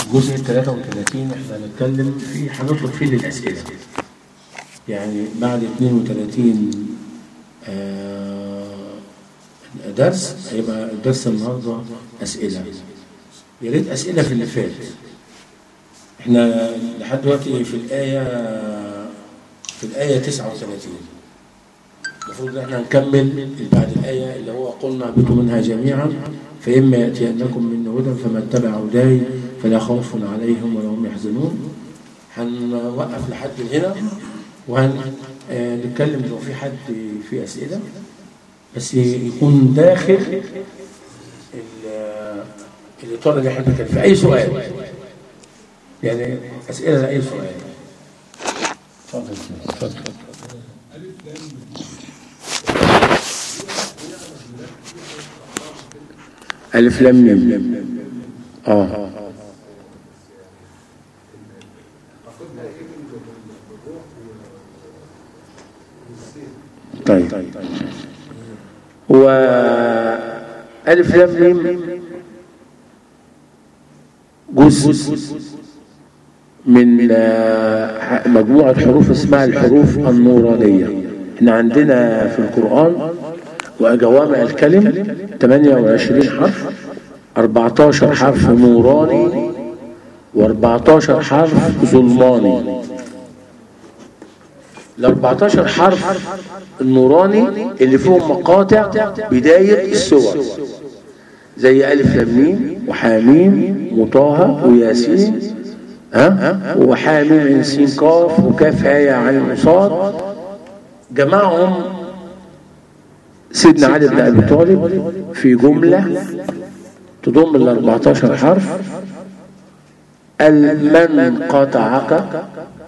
الجزء ال 33 احنا هنتكلم فيه هنطلب فيه للأسئلة يعني بعد 32 آه، درس هيبقى الدرس النهارده أسئلة يا ريت أسئلة في اللي فات احنا لحد دلوقتي في الآية في الآية 39 المفروض ان احنا نكمل اللي بعد الآية اللي هو قلنا اهبطوا منها جميعا فإما يأتينكم من هدى فمن اتبع هداي فلا خوف عليهم ولا هم يحزنون هنوقف لحد هنا وهنتكلم لو في حد في أسئلة بس يكون داخل ال- الإطار اللي احنا بنتكلم في أي سؤال يعني أسئلة لأي سؤال اتفضل اتفضل ألف لام ميم اه طيب هو ألف لام ميم جزء من آه، مجموعة حروف اسمها الحروف النورانية احنا عندنا في القرآن وجوامع الكلم 28 حرف 14 حرف نوراني و14 حرف ظلماني ال 14 حرف النوراني اللي فيهم مقاطع بداية السور زي ألف لام ميم وحاميم وطه وياسين ها وحاميم عين سين قاف وكاف هاء عين صاد جمعهم سيدنا علي بن ابي طالب في جمله تضم ال 14 حرف المن قطعك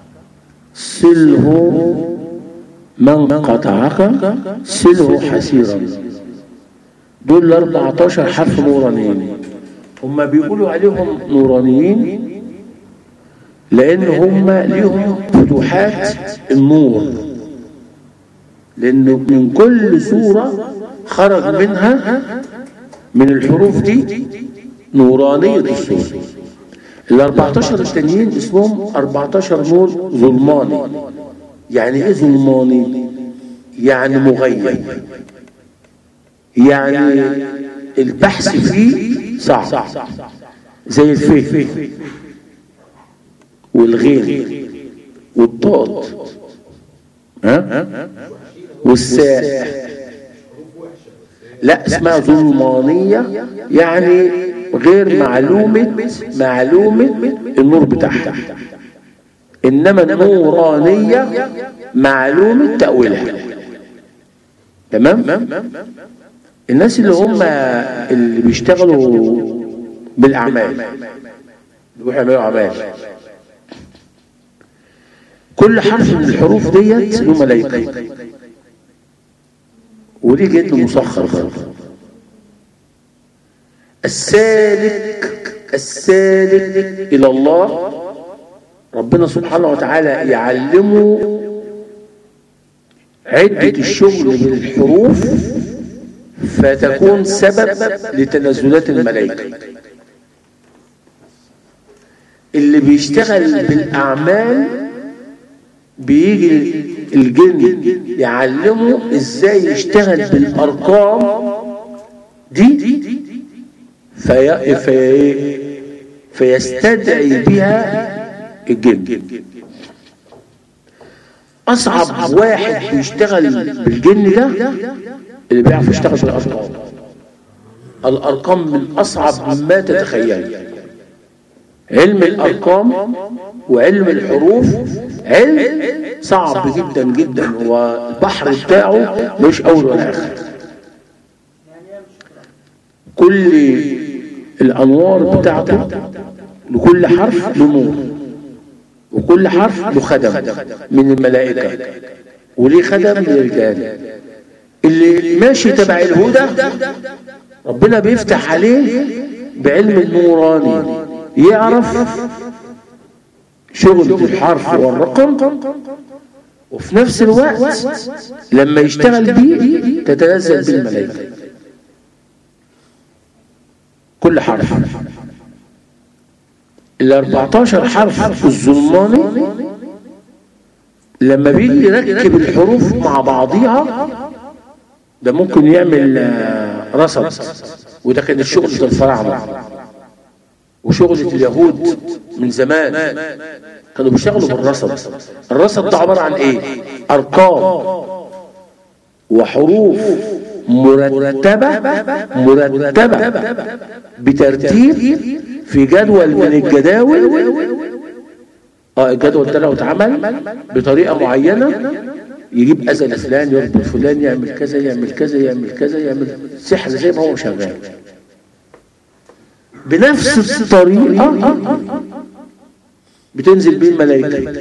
صله من قطعك صله حسيرا دول ال 14 حرف نورانيين هم بيقولوا عليهم نورانيين لان هم ليهم فتوحات النور لأنه من كل سورة خرج منها من الحروف دي نورانية السورة ال 14 التانيين اسمهم 14 نور ظلماني يعني ايه ظلماني؟ يعني مغيب يعني البحث فيه صعب زي الفه والغين والضاد ها والساء لا اسمها ظلمانية يعني غير معلومة معلومة النور بتاعها إنما النورانية معلومة تأويلها تمام الناس اللي هم اللي بيشتغلوا بالأعمال اللي بيروحوا يعملوا أعمال كل حرف من الحروف ديت له ملائكة ودي جد مسخر برضه السالك السالك إلى الله ربنا سبحانه وتعالى يعلمه عدة الشغل بالحروف فتكون سبب لتنزلات الملائكة اللي بيشتغل بالأعمال بيجي الجن يعلمه ازاي يشتغل بالارقام دي في في فيستدعي بها الجن اصعب واحد بيشتغل بالجن ده اللي بيعرف يشتغل بالارقام الارقام من اصعب ما تتخيل علم الارقام وعلم الحروف علم صعب جدا جدا والبحر بتاعه مش اول ولا اخر كل الانوار بتاعته لكل حرف له نور وكل حرف له خدم من الملائكه وليه خدم للرجال اللي ماشي تبع الهدى ربنا بيفتح عليه بعلم النوراني يعرف شغل الحرف والرقم وفي نفس الوقت لما يشتغل بيه تتنزل به الملائكة كل حرف ال 14 حرف الظلماني لما بيجي يركب الحروف مع بعضيها ده ممكن يعمل آه، رصد وده كان شغلة الفراعنة وشغلة اليهود من زمان كانوا بيشتغلوا بالرصد الرصد ده عبارة عن ايه ارقام وحروف مرتبة مرتبة بترتيب في جدول من الجداول اه الجدول ده لو اتعمل بطريقة معينة يجيب أزل فلان يربط فلان يعمل كذا يعمل كذا يعمل كذا يعمل سحر زي ما هو شغال بنفس الطريقة بتنزل بيه الملائكة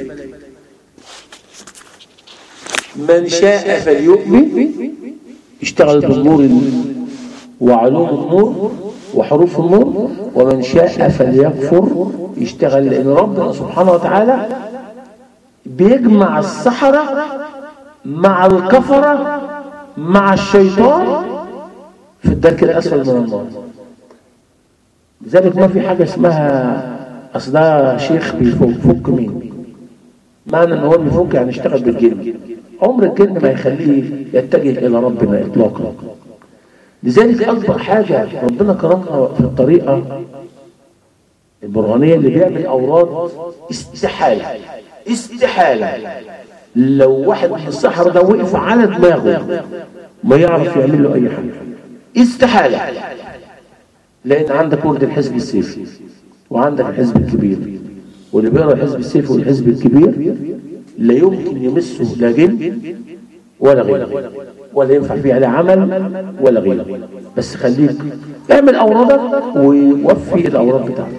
من شاء فليؤمن اشتغل بالنور ال- وعلوم النور وحروف النور ومن شاء فليكفر يشتغل لأن ربنا سبحانه وتعالى بيجمع السحرة مع الكفرة مع الشيطان في الدرك الأسفل من النار لذلك ما في حاجة اسمها أصل ده شيخ بيفك فك مين معنى ان هو بيفك يعني اشتغل بالجن عمر الجن ما يخليه يتجه الى ربنا اطلاقا لذلك اكبر حاجة ربنا كرمنا في الطريقة البرهانية اللي بيعمل اوراد استحالة استحالة لو واحد من السحرة ده وقف على دماغه ما يعرف يعمل له اي حاجة استحالة لان عندك ورد الحزب السيفي وعندك الحزب الكبير واللي بيقرا الحزب السيفي والحزب الكبير لا يمكن يمسه لا جن ولا غيره ولا ينفع فيه عليه عمل ولا غيره بس خليك اعمل اورادك ووفي الاوراد بتاعتك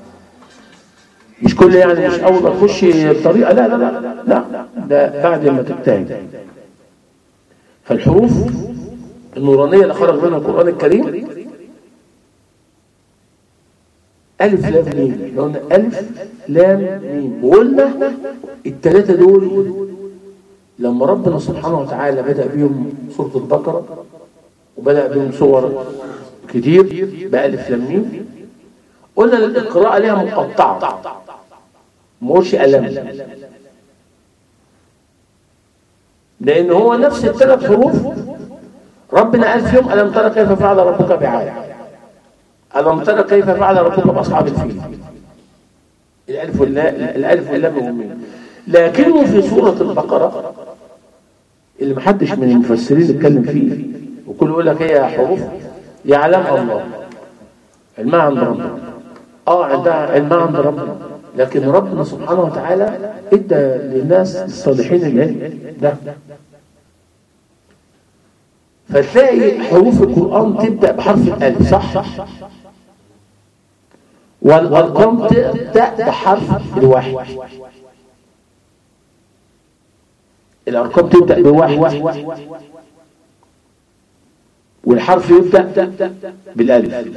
مش كل يعني مش اول ما تخش بطريقه لا لا لا لا ده بعد ما تجتهد فالحروف النورانيه اللي خرج منها القران الكريم ألف لام ميم احنا قلنا ألف لام ميم وقلنا الثلاثة دول لما ربنا سبحانه وتعالى بدأ بيهم سورة البقرة وبدأ بيهم صور كتير بألف لام ميم قلنا إن القراءة ليها مقطعة ما قولش ألم لأن هو نفس الثلاث حروف ربنا قال فيهم ألم ترى كيف فعل ربك بعاد ألم ترى كيف فعل ربك بأصحاب الفيل الألف واللام الألف واللام والميم لكنه في سورة البقرة اللي محدش من المفسرين اتكلم فيه وكل يقول لك هي حروف يعلمها الله علمها عند ربنا اه عندها علمها عند ربنا لكن ربنا سبحانه وتعالى ادى للناس الصالحين العلم ده فتلاقي حروف القرآن تبدأ بحرف الألف صح؟ والأرقام تبدأ بحرف الواحد الأرقام تبدأ بواحد والحرف يبدأ بالألف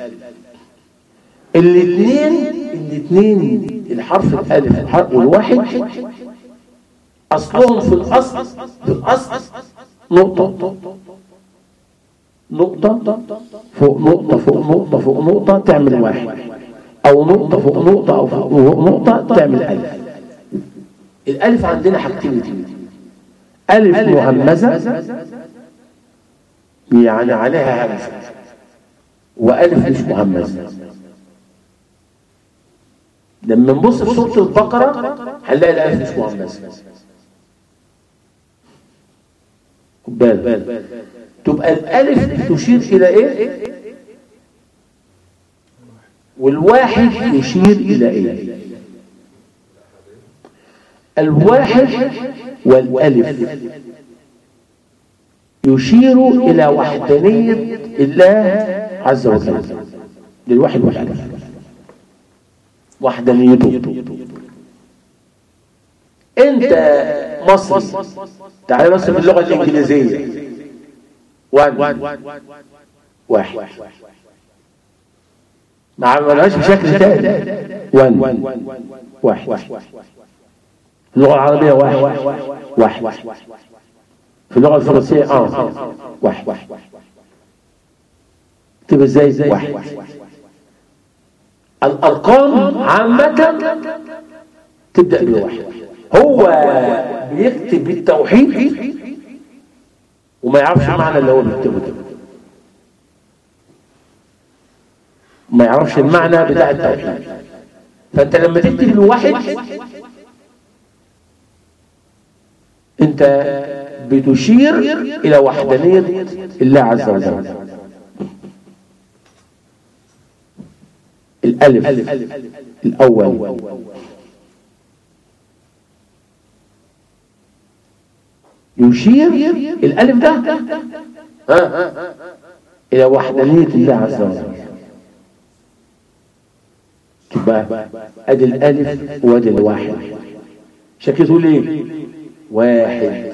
الاثنين الاثنين الحرف الألف والواحد أصلهم في الأصل في الأصل نقطة نقطة فوق نقطة فوق نقطة فوق نقطة تعمل واحد أو نقطة فوق نقطة أو فوق نقطة تعمل ألف الألف عندنا حاجتين ألف مهمزة يعني عليها همزة وألف مش مهمزة لما نبص في سورة البقرة هنلاقي الألف مش مهمزة خد بالك تبقى الألف تشير إلى إيه والواحد يشير إلى إيه الواحد والألف يشير إلى وحدانية الله عز وجل للواحد والألف وحدانيته انت مصري تعالى بس في اللغة الإنجليزية وان واحد ما عملهاش بشكل تاني وان واحد في اللغة العربية واحد واحد في اللغة الفرنسية اه واحد تبقى ازاي واحد الأرقام عامة تبدأ بالواحد هو بيكتب بالتوحيد وما يعرفش معنى اللي هو بيكتبه ده ما يعرفش المعنى بتاع التوحيد فانت لما تكتب الواحد انت بتشير الى وحدانية الله عز وجل الالف الاول يشير الالف ده ها الى وحدانية الله عز وجل تبقى ادي الالف وادي الواحد شكيتوا ليه واحد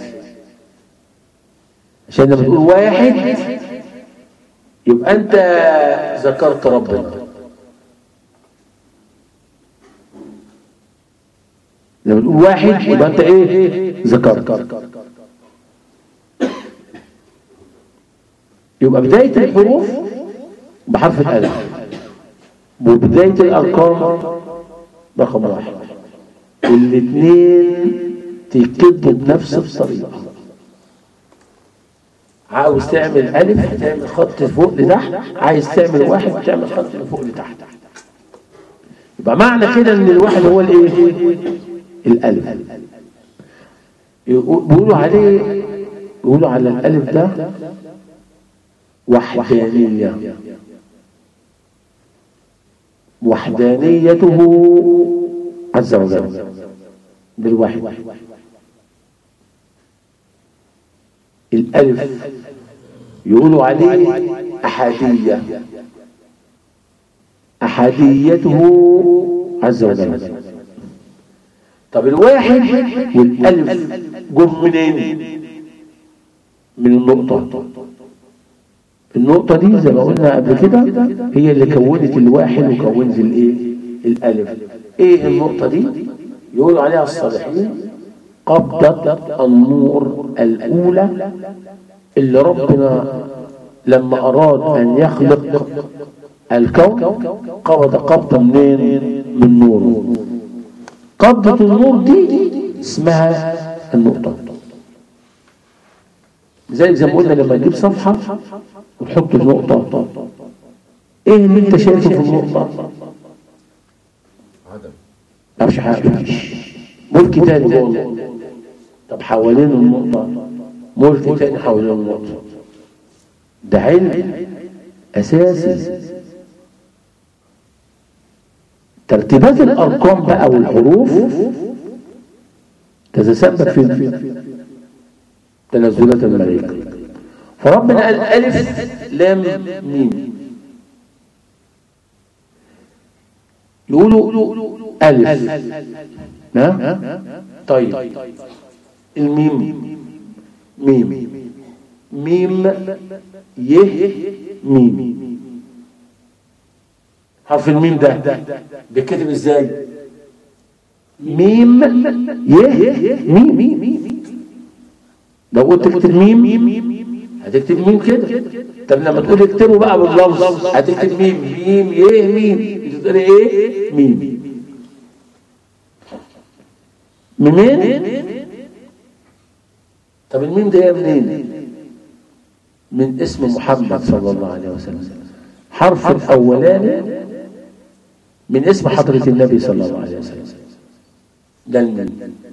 عشان لما تقول واحد يبقى انت ذكرت ربنا لما تقول واحد يبقى انت ايه ذكرت يبقى بداية الحروف بحرف الألف وبداية الأرقام رقم واحد الاثنين تكتبوا بنفس الطريقة عاوز تعمل ألف تعمل خط فوق لتحت عايز تعمل واحد تعمل خط من فوق لتحت يبقى معنى كده ان الواحد هو الايه الألف بيقولوا عليه بيقولوا على الألف ده وحدانية وحدانيته عز وجل بالواحد الألف يقولوا عليه أحادية أحاديته عز وجل طب الواحد والألف جم منين من النقطة النقطة دي زي ما قلنا قبل كده هي اللي كونت الواحد وكونت الايه الالف ايه النقطة دي يقولوا عليها الصالحين قبضة النور الاولى اللي ربنا لما اراد ان يخلق الكون قبض قبضة منين من نوره قبضة النور دي اسمها النقطة زي زي ما قلنا لما تجيب صفحة وتحط النقطة ايه اللي انت شايفه في النقطة عدم مفيش حاجة ملك تاني جوه طب حوالين النقطة ملك تاني حوالين النقطة ده علم أساسي ترتيبات الأرقام بقى والحروف تتسبب في تنزلات الملائكة فربنا قال ألف لام ميم يقولوا ألف ها طيب الميم ميم ميم يه ميم حرف الميم ده بيتكتب ازاي ميم يه ميم لو قلت تكتب ميم هتكتب ميم كده طب لما تقول اكتبه بقى باللفظ هتكتب ميم ميم يه ميم تقول ايه ميم منين طب الميم ده منين من اسم محمد صلى الله عليه وسلم حرف الاولاني من اسم حضرة النبي صلى الله عليه وسلم ده الميم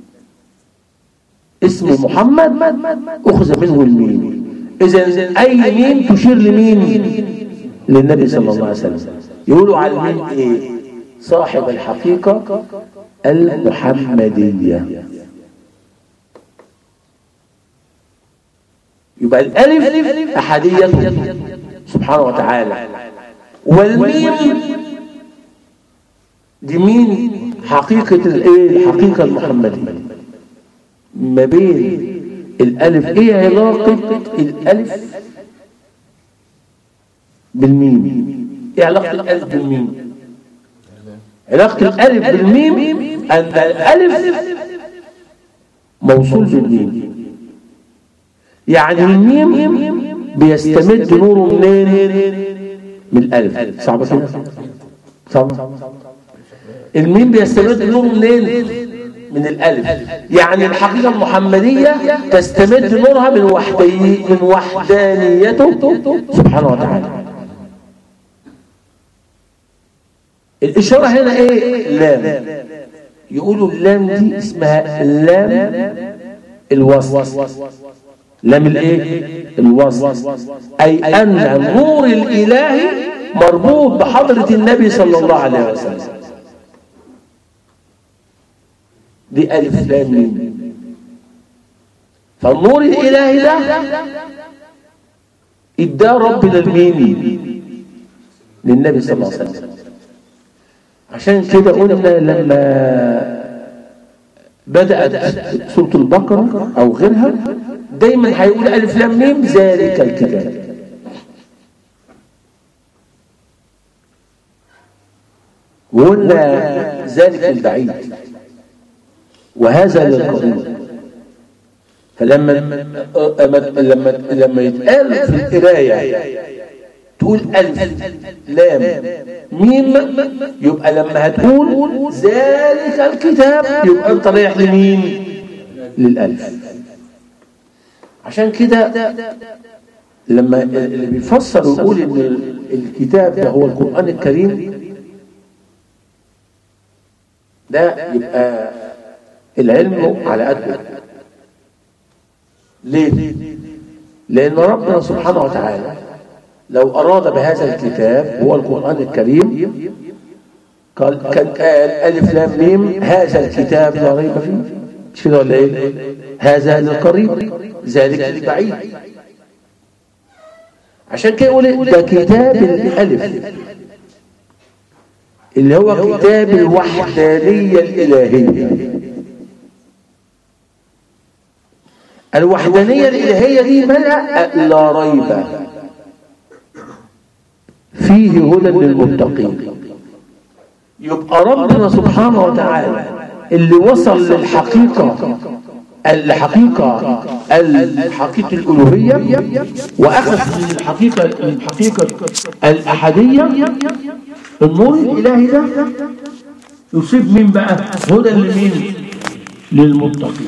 اسم محمد اخذ منه الميم اذا اي ميم تشير لمين للنبي صلى الله عليه وسلم يقولوا على الميم ايه صاحب الحقيقة المحمدية يبقى الالف احاديته سبحانه وتعالى والميم دي مين حقيقة الايه الحقيقة المحمدية ما بين الالف ايه علاقة الالف بالميم ايه علاقة الالف بالميم علاقة الالف بالميم ان الالف موصول بالميم يعني الميم بيستمد نوره منين من الالف صعبة كده صح الميم بيستمد نور منين من الالف يعني الحقيقه المحمديه تستمد نورها من وحدي من وحدانيته سبحانه وتعالى الاشاره هنا ايه لام يقولوا اللام دي اسمها لام الوصل لام الايه الوصل اي ان النور الالهي مربوط بحضره النبي صلى الله عليه وسلم دي الف لام ميم فالنور الالهي ده اداه ربنا الميمي للنبي صلى الله عليه وسلم عشان كده قلنا لما بدأت سورة البقرة أو غيرها دايما هيقول ألف لام ميم ذلك الكتاب وقلنا ذلك البعيد وهذا للقريب فلما لما لما يتقال في القرايه تقول ألف لام ميم يبقى لما هتقول ذلك الكتاب يبقى أنت رايح لمين للألف عشان كده لما اللي بيفسر ويقول ان الكتاب ده هو القرآن الكريم ده يبقى العلم على قده ليه؟ لأن ربنا سبحانه وتعالى لو أراد بهذا الكتاب هو القرآن الكريم قال كان قال ألف لام ميم هذا الكتاب لا ريب فيه مش كده ولا إيه؟ هذا للقريب ذلك للبعيد عشان كده يقول ده كتاب الألف اللي هو كتاب الوحدانية الإلهية الوحدانية الإلهية دي ملأ لا ريب فيه هدى للمتقين يبقى ربنا سبحانه وتعالى اللي وصل للحقيقة الحقيقة الحقيقة الألوهية وأخذ من الحقيقة الحقيقة الأحدية النور الإلهي ده يصيب مين بقى هدى لمين للمتقين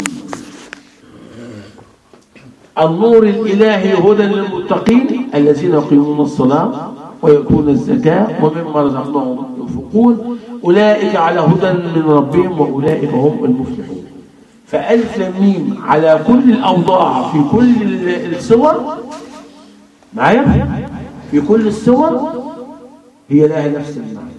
النور الإلهي هدى للمتقين الذين يقيمون الصلاة ويؤتون الزكاة ومما رزقناهم ينفقون أولئك على هدى من ربهم وأولئك هم المفلحون فألف ميم على كل الأوضاع في كل الصور معايا في كل الصور هي لها نفس المعنى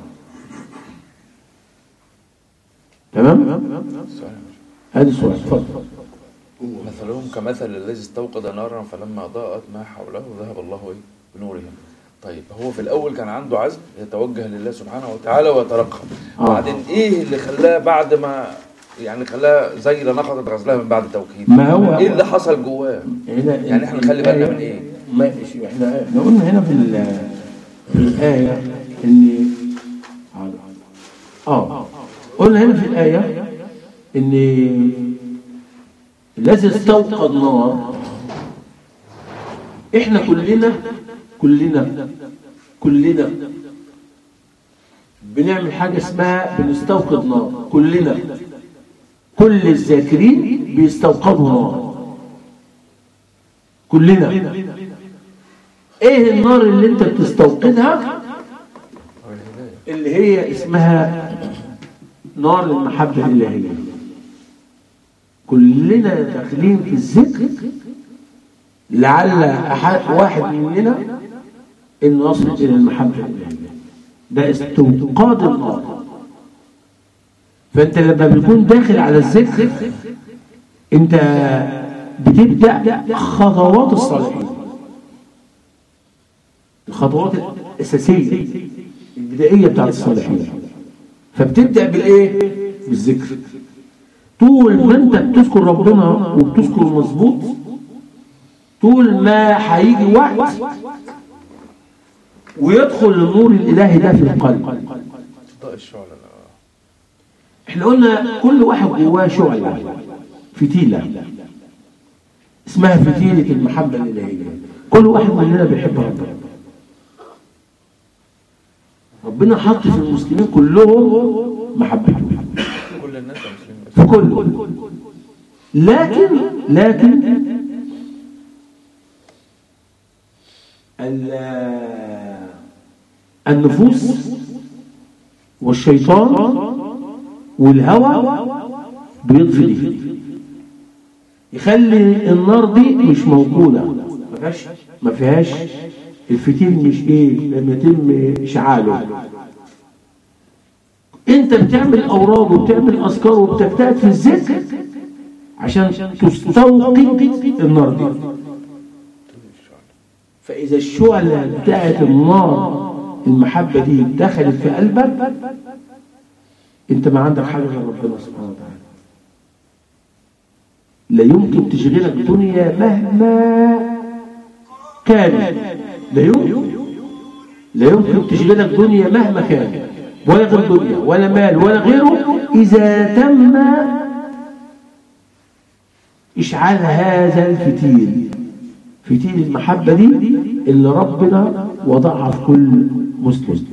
تمام هذا السؤال اتفضل مثلهم كمثل الذي استوقد نارا فلما ضاءت ما حوله ذهب الله إيه؟ بنورهم طيب هو في الاول كان عنده عزم يتوجه لله سبحانه وتعالى ويترقب آه. بعدين ايه اللي خلاه بعد ما يعني خلاه زي لنقضت غزلها من بعد توكيد ما هو ايه اللي حصل جواه هنا يعني احنا نخلي بالنا من ايه ماشي احنا احنا قلنا هنا في ال- في الآية ان اه قلنا هنا في الآية ان الذي استوقد نار احنا كلنا كلنا كلنا بنعمل حاجة اسمها بنستوقد نار كلنا كل الذاكرين بيستوقدوا نار كلنا ايه النار اللي انت بتستوقدها اللي هي اسمها نار المحبة الإلهية كلنا داخلين في الذكر لعل أحد واحد مننا انه يصل الى المحبة الإلهية ده استوقاد النار فانت لما بتكون داخل على الذكر انت بتبدأ خطوات الصالحين الخطوات الأساسية البدائية بتاعت الصالحين فبتبدأ بالإيه؟ بالذكر طول ما أنت بتذكر ربنا وبتذكر مظبوط طول ما هيجي وقت ويدخل النور الإلهي ده في القلب ضاء الشعلة احنا قلنا كل واحد جواه شعلة فتيلة اسمها فتيلة المحبة الإلهية كل واحد مننا بيحب ربنا ربنا حط في المسلمين كلهم محبته كل الناس مسلمين بس في كل لكن لكن ال- النفوس والشيطان والهوى بيطفي دي يخلي النار دي مش موجودة ما فيهاش ما فيهاش الفتيل مش ايه لم يتم اشعاله انت بتعمل اوراد وبتعمل اذكار وبتجتهد في الذكر عشان تستوقد النار دي فاذا الشعله بتاعت النار المحبه دي دخلت في قلبك انت ما عندك حاجه غير ربنا سبحانه وتعالى لا يمكن تشغلك دنيا مهما كان لا يمكن لا يمكن تشغلك دنيا مهما كان ولا غير دنيا ولا مال ولا غيره إذا تم إشعال هذا الفتيل فتيل المحبة دي اللي ربنا وضعها في كل مسلم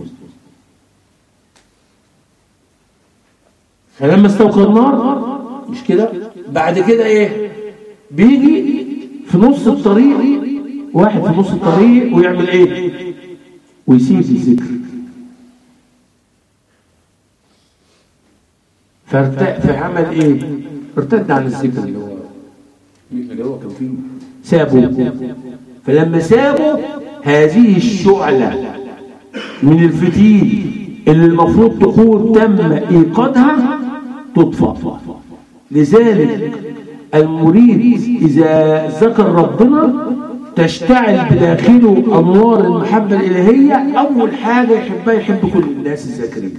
فلما استوقد النار مش كده بعد كده ايه بيجي في نص الطريق واحد في نص الطريق ويعمل ايه ويسيب الذكر فارت... فعمل ايه ارتد عن الذكر اللي هو اللي هو كان فيه سابه فلما سابوا هذه الشعلة من الفتيل اللي المفروض تكون تم ايقادها تطفأ لذلك المريد إذا ذكر ربنا تشتعل بداخله أنوار المحبة الإلهية أول حاجة يحبها يحب كل الناس الذاكرين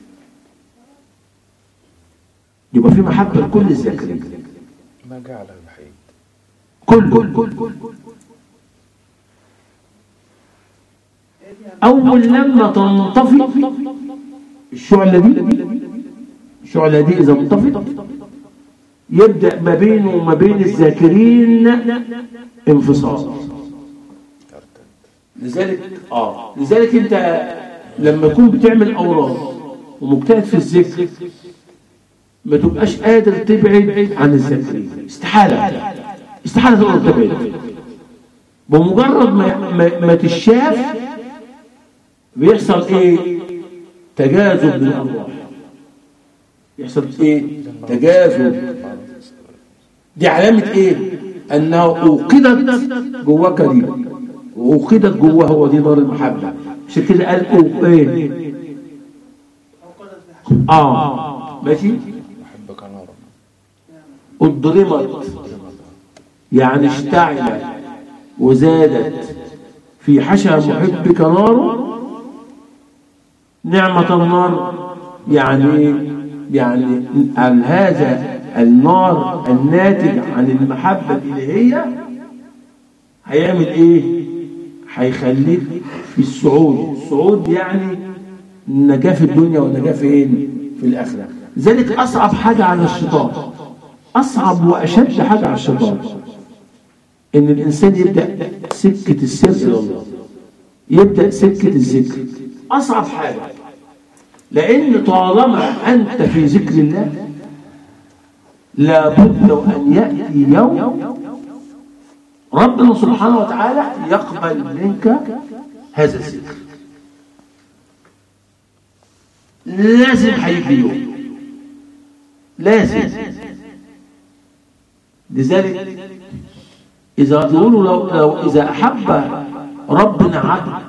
يبقى في محبة لكل الذاكرين ما جعله الوحيد كل كل أول لما تنطفي الشعلة دي الشعلة دي إذا انطفت يبدأ ما بينه وما بين الذاكرين انفصال لذلك اه لذلك انت لما تكون بتعمل اوراد ومجتهد في الذكر ما تبقاش قادر تبعد عن الذاكرين استحاله استحاله تقدر تبعد بمجرد ما ما, ما تشاف بيحصل ايه تجاذب للارواح يحصل ايه تجاذب دي علامة ايه انه اوقدت جواك دي واوقدت جواه هو دي نار المحبة عشان كده قال أو- ايه اه ماشي أحبك نارا اضرمت يعني اشتعلت وزادت في حشا محبك نار نعمة النار يعني يعني عن هذا النار الناتج عن المحبة الإلهية هيعمل إيه؟ هيخليك في الصعود الصعود يعني النجاة في الدنيا والنجاة فين؟ في الآخرة ذلك أصعب حاجة على الشيطان أصعب وأشد حاجة على الشيطان إن الإنسان يبدأ سكة السر إلى الله يبدأ سكة الذكر أصعب حاجة لأن طالما أنت في ذكر الله لابد أن يأتي يوم ربنا سبحانه وتعالى يقبل منك هذا الذكر لازم هيجي يوم لازم لذلك إذا يقولوا لو, لو إذا أحب ربنا عبد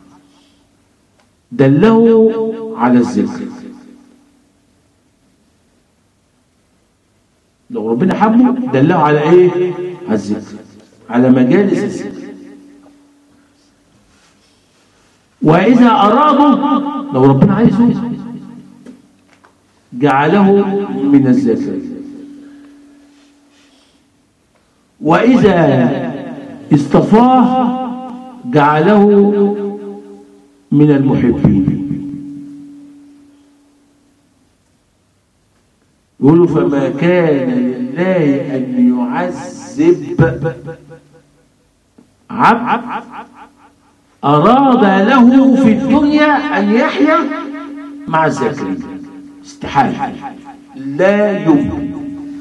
دله على الذكر لو ربنا حبه دله على ايه على الذكر على مجالس الذكر واذا ارادوا لو ربنا عايزه جعله من الذاكرين واذا اصطفاه جعله من المحبين يقولوا فما كان لله أن يعذب عبد أراد له في الدنيا أن يحيا مع الذاكرين استحالة لا يمكن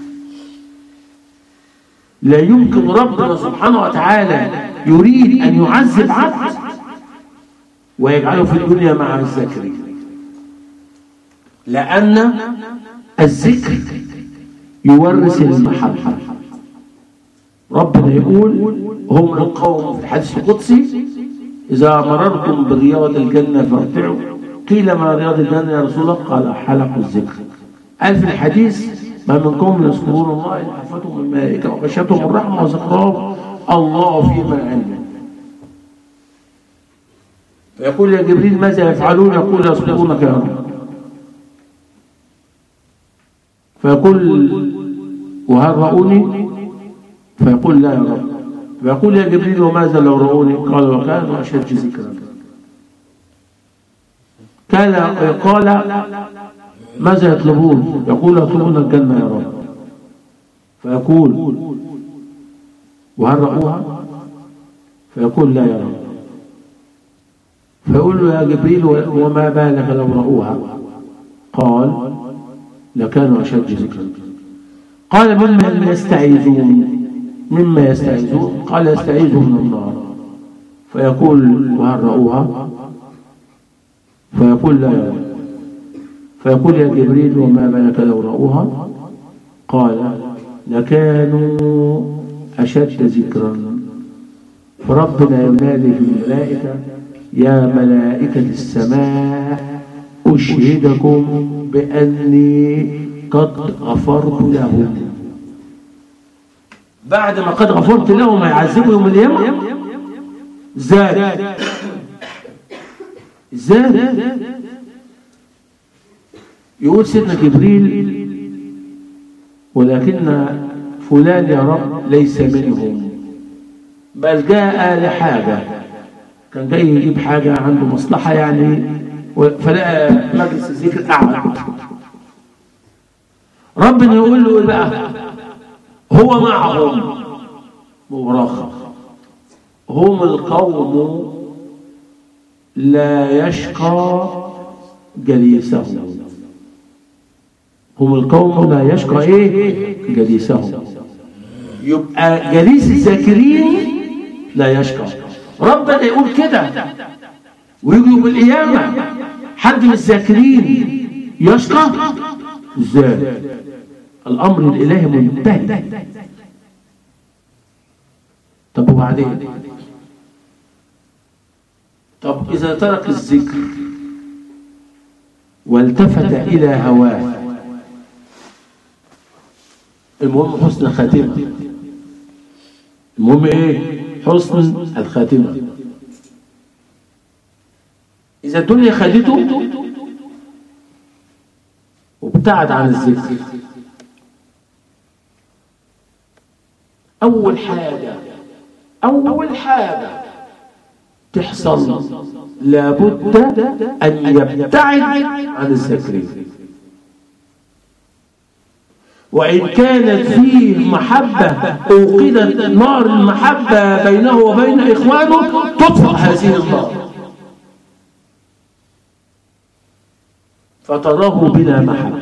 لا يمكن ربنا سبحانه وتعالى يريد أن يعذب عبد ويجعله في الدنيا مع الذاكرين لأن الذكر يورث المحبة ربنا يقول هم القوم في الحديث القدسي إذا مررتم برياض الجنة فارتعوا قيل ما رياض الجنة يا رسول الله قال حلق الذكر قال في الحديث ما من قوم يذكرون الله إلا حفتهم الملائكة وغشتهم الرحمة وذكرهم الله فيما عنده فيقول يا جبريل ماذا يفعلون يقول يذكرونك يا رب فيقول وهل رأوني فيقول لا يا رب فيقول يا جبريل وماذا لو رأوني قال وكانوا أشد ذكرا كان قال ماذا يطلبون يقول يطلبون الجنة يا رب فيقول وهل رأوها فيقول لا يا رب فيقول له يا جبريل وما بالك لو رأوها قال لكانوا أشد ذكرا قال مما يستعيذون مما يستعيذون قال يستعيذوا من النار فيقول وهل رأوها فيقول لا يا رب فيقول يا جبريل وما بالك لو رأوها قال لكانوا أشد ذكرا فربنا ينادي في الملائكة يا ملائكة السماء أشهدكم بأني قد غفرت لهم بعد ما قد غفرت لهم هيعذبوا يوم القيامة ازاي ازاي يقول سيدنا جبريل ولكن فلان يا رب ليس منهم بل جاء لحاجة كان جاي يجيب حاجة عنده مصلحة يعني فلقى مجلس الذكر قعد ربنا يقول له ايه بقى هو معهم مبرخ هم القوم لا يشقى جليسهم هم القوم لا يشقى ايه جليسهم يبقى جليس الذاكرين لا يشقى ربنا يقول كده ويجي يوم القيامة حد من الذاكرين يشقى ازاي الامر الالهي منتهي طب وبعدين طب اذا ترك الذكر والتفت الى هواه المهم حسن الخاتمه المهم ايه حسن الخاتمه اذا الدنيا خدته وابتعد عن الذكر أول حاجة أول حاجة تحصل لابد أن يبتعد عن الذكر وإن كانت فيه محبة أوقدت نار المحبة بينه وبين إخوانه تطفأ هذه النار فتراه بلا محبة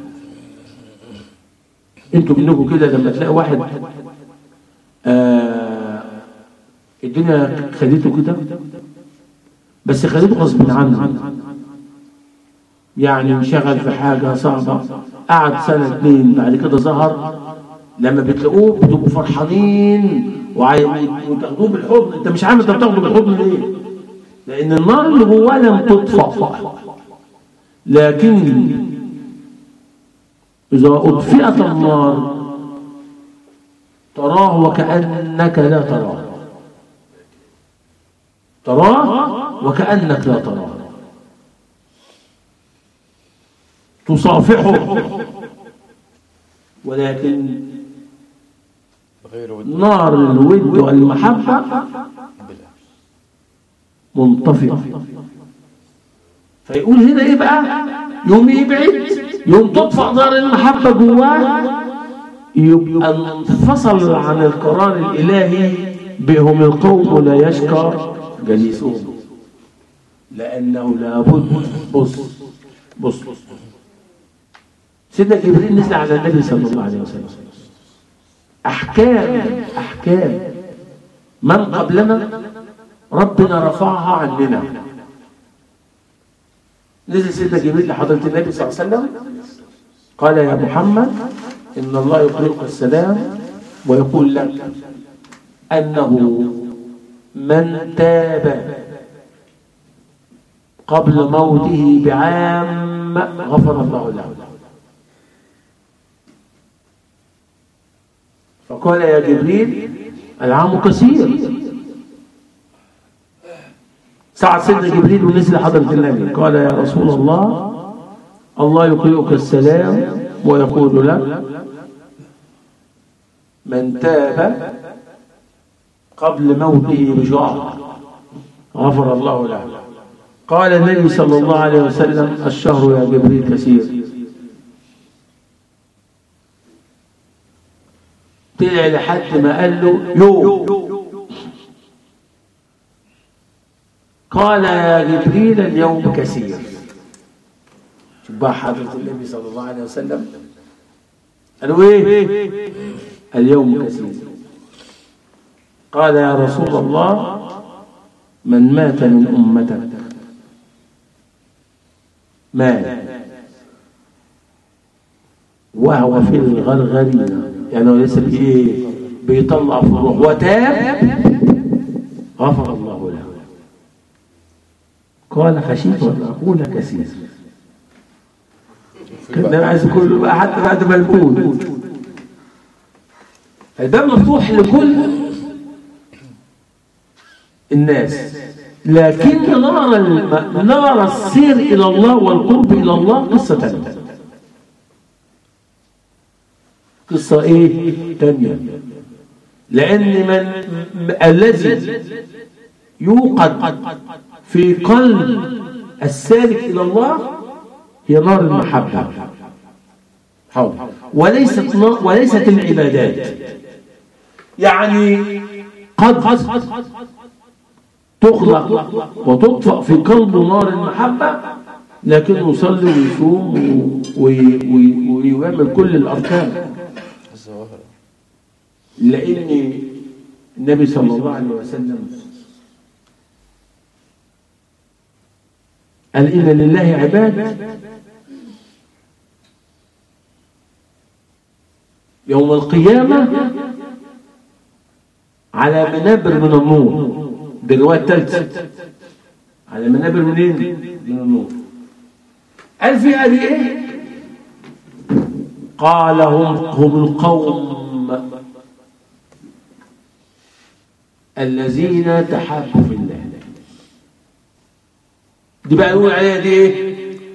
انتوا منكم كده لما تلاقي واحد آه الدنيا خدته كده بس خدته غصب عنه يعني انشغل في حاجة صعبة قعد سنة اتنين بعد كده ظهر لما بتلاقوه بتبقوا فرحانين وتاخدوه بالحضن انت مش عارف انت بتاخده بالحضن ليه لان النار اللي جواه لم تطفأ لكن إذا أطفئت النار تراه وكأنك لا تراه تراه وكأنك لا تراه تصافحه ولكن غير ود نار الود والمحبة منطفئة فيقول هنا ايه بقى يوم يبعد يوم تطفأ نار المحبة جواه يبقى انفصل عن القرار الإلهي بهم القوم لا يشكى جليسهم لأنه لابد بص بص سيدنا جبريل نزل على النبي صلى الله عليه وسلم أحكام أحكام من قبلنا ربنا رفعها عننا نزل سيدنا جبريل لحضرة النبي صلى الله عليه وسلم قال يا محمد إن الله يقرئك السلام ويقول لك أنه من تاب قبل موته بعام غفر الله له فقال يا جبريل العام كثير سعد سيدنا جبريل ونزل حضرة النبي قال يا رسول الله الله يقرئك السلام ويقول لك من تاب قبل موته بشهر غفر الله له قال النبي صلى الله عليه وسلم الشهر يا جبريل كثير طلع لحد ما قال له يوم قال يا جبريل اليوم كثير شوف بقى حضرة النبي صلى الله عليه وسلم قالوا ايه اليوم كثير قال يا رسول الله من مات من أمتك مات وهو في الغرغرين يعني هو لسه بايه بيطلع في الروح وتاب غفر الله له قال خشيت ان اكون كثير كان عايز كله بقى حتى بعد ما يموت الباب مفتوح لكل الناس لكن نار الم... نار السير الى الله والقرب الى الله قصه ثانيه قصه ايه ثانيه لان من م- الذي يوقد في قلب السالك الى الله هي نار المحبه حاضر وليست نار وليست العبادات يعني قد تخلق وتطفأ في قلبه نار المحبة لكن يصلي ويصوم وي- وي- وي- ويعمل كل الأركان الظواهر لأن النبي صلى الله عليه وسلم قال إن لله عباد يوم القيامة على منابر من النور دي الرواية الثالثة على منابر منين؟ من النور قال فيها دي ايه؟ قال هم هم القوم الذين تحابوا في الله دي بقى نقول عليها دي ايه؟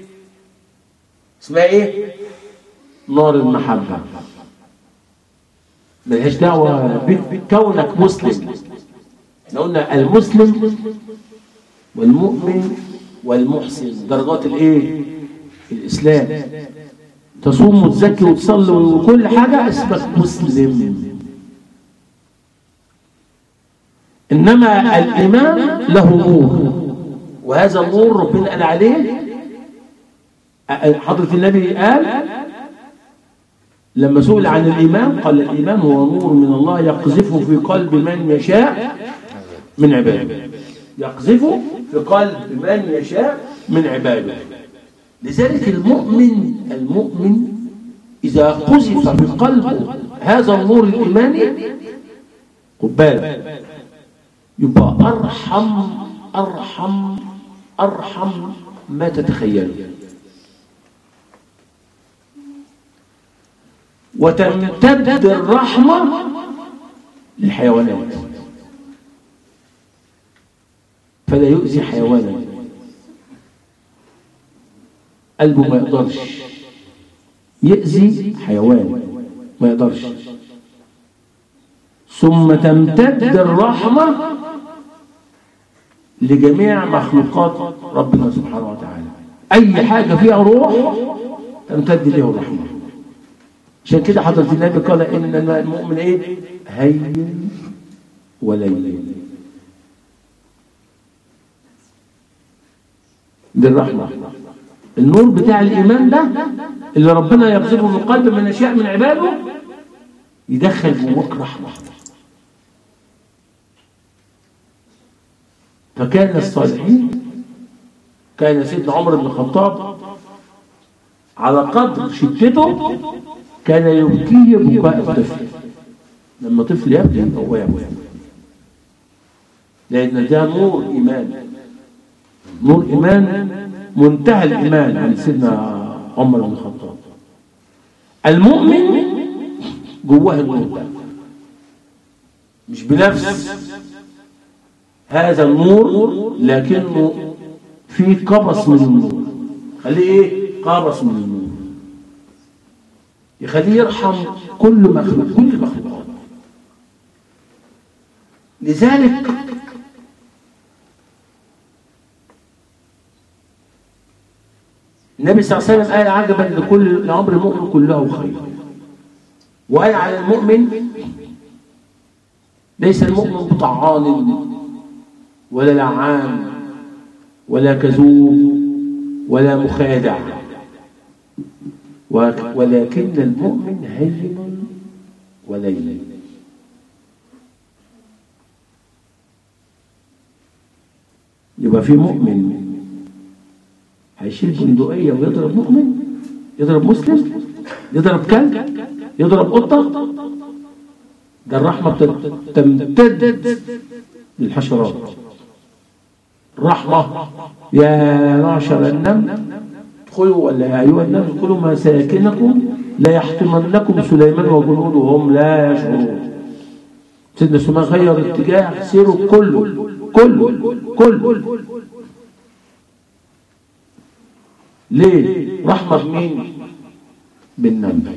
اسمها ايه؟ نار المحبة ملهاش دعوة بكونك مسلم احنا قلنا المسلم والمؤمن والمحسن درجات الايه الاسلام تصوم وتزكي وتصلي وكل حاجه اسمك مسلم انما الايمان له نور وهذا النور ربنا قال عليه حضره النبي قال لما سئل عن الايمان قال الايمان هو نور من الله يقذفه في قلب من يشاء من عباده يقذفه في قلب من يشاء من عباده لذلك المؤمن المؤمن إذا قذف في قلبه هذا النور الإيماني خد بالك يبقى أرحم أرحم أرحم ما تتخيله وتمتد الرحمة للحيوانات فلا يؤذي حيوانا قلبه ما يقدرش يأذي حيوان ما يقدرش ثم تمتد الرحمة لجميع مخلوقات ربنا سبحانه وتعالى أي حاجة فيها روح تمتد له الرحمة عشان كده حضرة النبي قال إن المؤمن إيه هين ولين دي الرحمة النور بتاع الإيمان ده اللي ربنا يقذفه في القلب من أشياء من عباده يدخل جواك رحمة فكان الصالحين كان سيدنا عمر بن الخطاب على قدر شدته كان يبكيه بكاء الطفل لما طفل يبكي هو يبكي لأن ده نور إيمان نور إيمان منتهى الإيمان عند سيدنا عمر بن الخطاب المؤمن جواه النور ده مش بنفس هذا النور لكنه فيه قبس من النور خليه ايه قبس من النور يخليه يرحم كل مخلوق كل المخلوقات لذلك النبي صلى الله عليه وسلم قال عجبا لكل لامر المؤمن كله خير وقال على المؤمن ليس المؤمن بطعان ولا لعان ولا كذوب ولا مخادع ولكن المؤمن هين ولين يبقى في مؤمن هيشيل بندقية ويضرب مؤمن يضرب مسلم يضرب كلب يضرب قطة ده الرحمة تمتد للحشرات رحمة يا معشر النمل ادخلوا ولا يا أيها الناس ادخلوا مساكنكم لا يحطمنكم سليمان وجنوده وهم لا يشعرون سيدنا سليمان غير اتجاه سيره كله كله كله ليه رحمة بمين بالنمل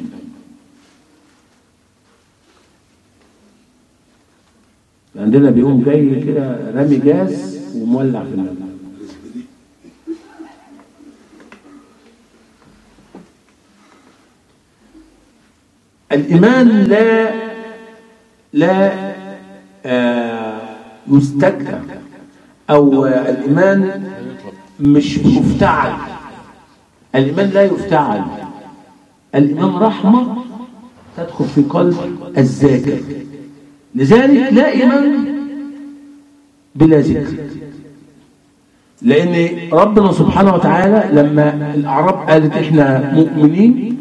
عندنا بيقوم جاي كده رامي جاز ومولع في النمل الإيمان لا لا آه يستجدى أو آه الإيمان مش مفتعل الإيمان لا يفتعل الإيمان رحمة تدخل في قلب الذاكر لذلك لا إيمان بلا ذكر لأن ربنا سبحانه وتعالى لما الأعراب قالت إحنا مؤمنين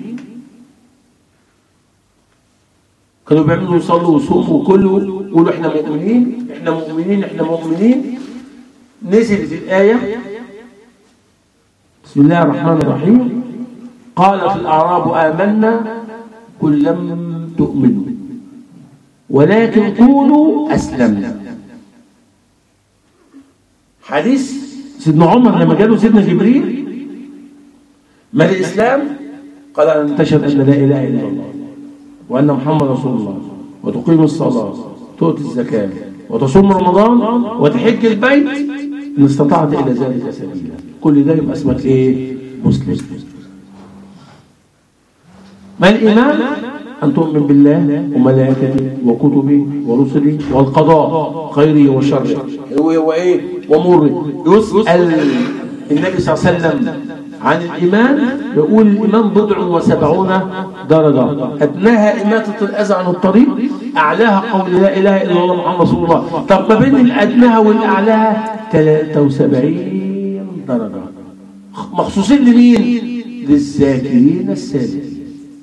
كانوا بيعملوا يصلوا ويصوموا وكله يقولوا إحنا مؤمنين إحنا مؤمنين إحنا مؤمنين نزلت الآية بسم الله الرحمن الرحيم قالت الأعراب آمنا قل لم تؤمنوا ولكن قولوا أسلمنا حديث سيدنا عمر لما جاله سيدنا جبريل ما الإسلام قال أن تشهد أن لا إله إلا الله وأن محمد رسول الله وتقيم الصلاة تؤتي الزكاة وتصوم رمضان وتحج البيت إن استطعت إلى ذلك سبيلا كل ده يبقى اسمك إيه مسلم ما الإيمان أن تؤمن بالله وملائكته وكتبه ورسله والقضاء خيره وشره هو إيه ومره يسأل النبي صلى الله عليه وسلم عن الإيمان يقول الإيمان بضع وسبعون درجة أدناها إماتة الأذى عن الطريق أعلاها قول لا إله إلا الله محمد رسول الله طب ما بين الأدناها والأعلاها 73 درجة مخصوصين لمين؟ للذاكرين السالكين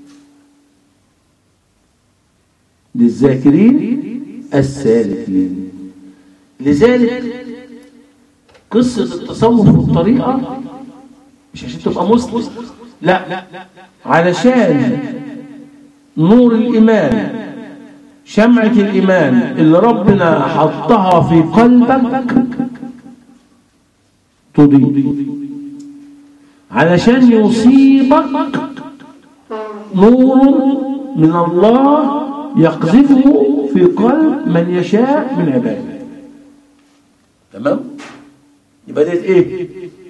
للذاكرين السالكين لذلك قصة التصوف والطريقة مش عشان تبقى مسلم لا علشان نور الإيمان شمعة الإيمان اللي ربنا حطها في قلبك تضيء علشان يصيبك نور من الله يقذفه في قلب من يشاء من عباده تمام يبقى ديت ايه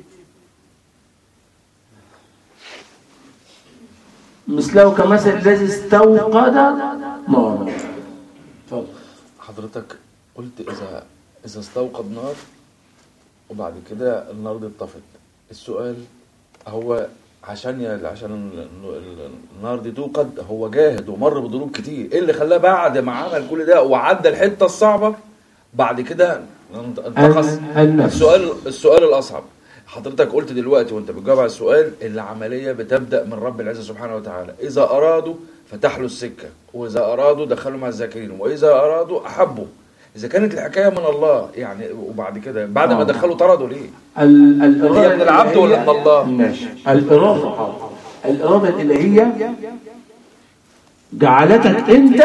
مثله كمثل الذي استوقد نارا اتفضل حضرتك قلت إذا إذا استوقد نار وبعد كده النار دي اتطفت السؤال هو عشان ي... عشان ال- ال- النار دي توقد هو جاهد ومر بضروب كتير ايه اللي خلاه بعد ما عمل كل ده وعدى الحته الصعبه بعد كده انت- انتقص ال- النفس. السؤال السؤال الاصعب حضرتك قلت دلوقتي وانت بتجاوب على السؤال العمليه بتبدا من رب العزه سبحانه وتعالى اذا ارادوا فتح له السكه واذا ارادوا دخلوا مع الذاكرين واذا ارادوا احبوا اذا كانت الحكايه من الله يعني وبعد كده بعد ما آه. دخلوا طردوا ليه ال- الإرادة هي من العبد ولا من الله؟ ماشي الإرادة الإرادة الإلهية جعلتك أنت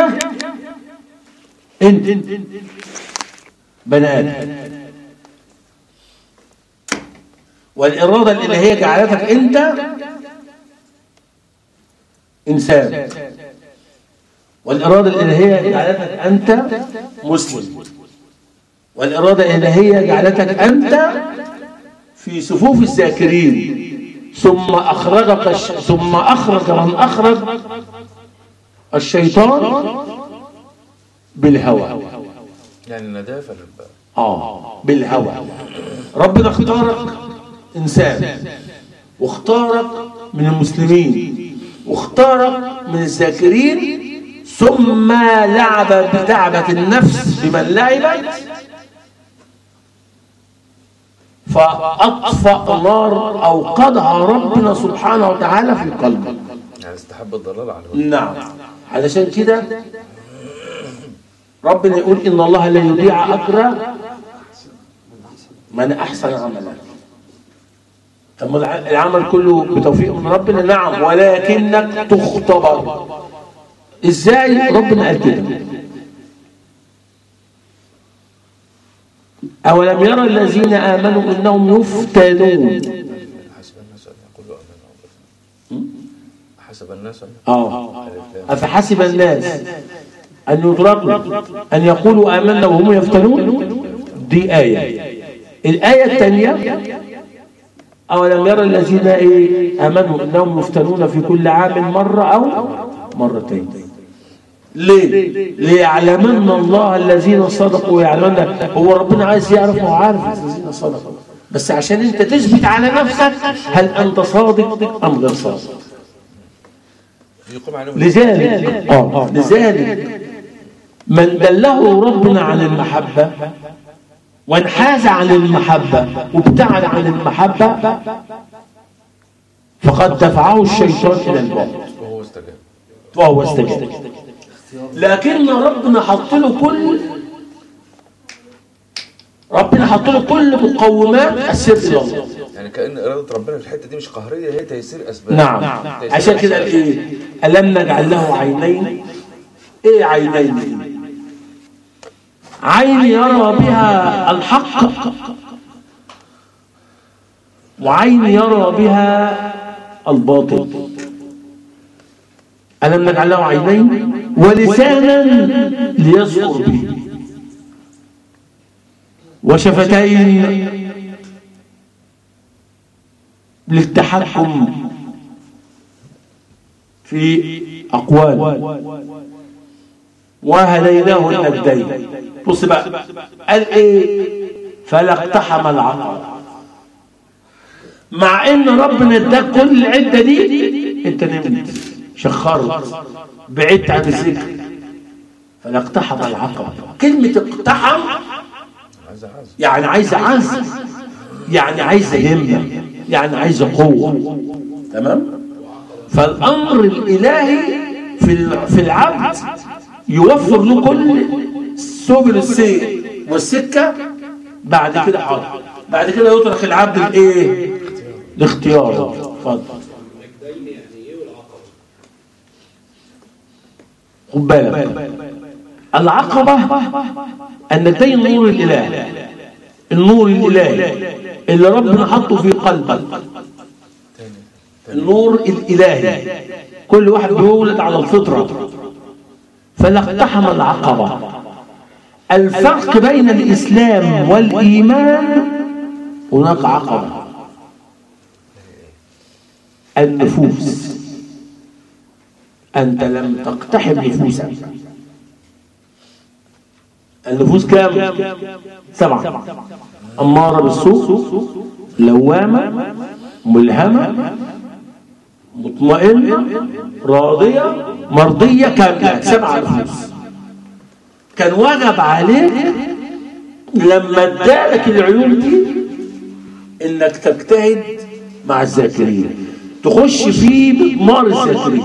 أنت بني آدم والإرادة الإلهية جعلتك أنت إنسان والإرادة الإلهية جعلتك أنت مسلم والإرادة الإلهية جعلتك أنت في صفوف الذاكرين ثم أخرجك الش... ثم أخرج من أخرج الشيطان بالهوى يعني الندافه للباب آه بالهوى ربنا اختارك إنسان واختارك من المسلمين واختارك من الذاكرين ثم لعب بتعبة النفس بمن لعبت فأطفأ نار أوقدها ربنا سبحانه وتعالى في قلبك يعني استحب الضلال على الهدى نعم علشان كده ربنا يقول إن الله لا يضيع أجر من أحسن عملا طب ما الع- العمل كله بتوفيق من ربنا نعم ولكنك تختبر ازاي ربنا قال كده أولم يرى الذين آمنوا إنهم يفتنون حسب الناس ان يقولوا امنا حسب الناس ان آه أفحسب الناس أن يدركوا أن يقولوا آمنا وهم يفتنون دي آية الآية الثانية أولم يرى الذين إيه آمنوا أنهم يفتنون في كل عام مرة أو مرتين ليه؟ ليعلمن الله الذين صدقوا ويعلمن هو ربنا عايز يعرف هو عارف الذين صدقوا بس عشان انت تثبت على نفسك هل انت صادق ام غير صادق يقوم عليهم لذلك آه لذلك من دله ربنا عن المحبة وانحاز عن المحبة وابتعد عن المحبة فقد دفعه الشيطان إلى البعد وهو استجاب وهو استجاب لكن ربنا حط له كل ربنا حط له كل مقومات السر إلى الله يعني كأن إرادة ربنا في الحتة دي مش قهرية هي تيسير أسباب نعم تيسير عشان كده أسباب. قال ايه ألم نجعل له عينين ايه عينين عين يرى بها الحق وعين يرى بها الباطل ألم نجعل له عينين ولسانا ليذكر به وشفتين للتحكم في أقوال وهديناه النجدين بص بقى قال ايه فلا اقتحم العقبة مع ان ربنا اداك كل العدة دي انت نمت شخرت بعدت عن الذكر فلا اقتحم العقبة كلمة اقتحم عايز أعز يعني عايزة عزم يعني عايزة همة يعني عايزة قوة تمام فالأمر الإلهي في ال- في العبد يوفر له كل سبل السير والسكة بعد كده حاضر بعد كده يترك العبد الايه الاختيار اتفضل خد بالك العقبة النتين نور الإله النور الإلهي اللي ربنا حطه في قلبك النور الإلهي كل واحد بيولد على الفطرة فلا اقتحم العقبة الفرق بين الإسلام والإيمان هناك عقبة النفوس أنت لم تقتحم نفوسك النفوس كام؟ سبعة أمارة بالسوء لوامة ملهمة مطمئنة راضية مرضية كاملة سبع نفوس كان واجب عليك لما ادالك العيون دي انك تجتهد مع الذاكرين تخش في مضمار الذاكرين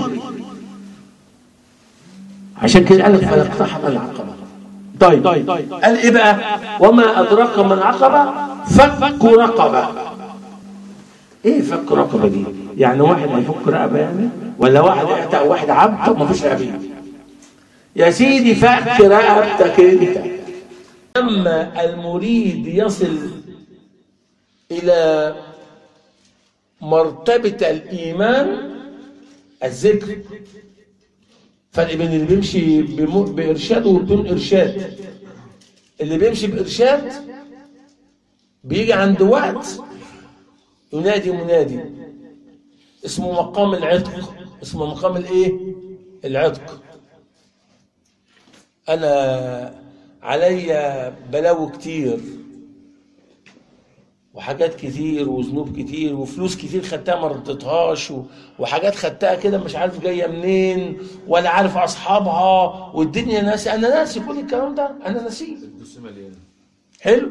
عشان كده قال لك فلاقتحم العقبه طيب قال ايه بقى وما ادراك ما العقبه فك رقبه ايه فك رقبه دي يعني واحد هيفك رقبه يعني ولا واحد يعتق واحد عبد ما فيش عبيد يا سيدي فك رقبتك انت اما المريد يصل الى مرتبه الايمان الذكر فرق بين اللي بيمشي بم- بإرشاد وبدون إرشاد اللي بيمشي بإرشاد بيجي عند وقت ينادي منادي اسمه مقام العتق اسمه مقام الايه العتق انا عليا بلاوي كتير وحاجات كتير وذنوب كتير وفلوس كتير خدتها ما ردتهاش و- وحاجات خدتها كده مش عارف جايه منين ولا عارف اصحابها والدنيا ناسي انا ناسي كل الكلام ده انا ناسيه الدوس مليانه حلو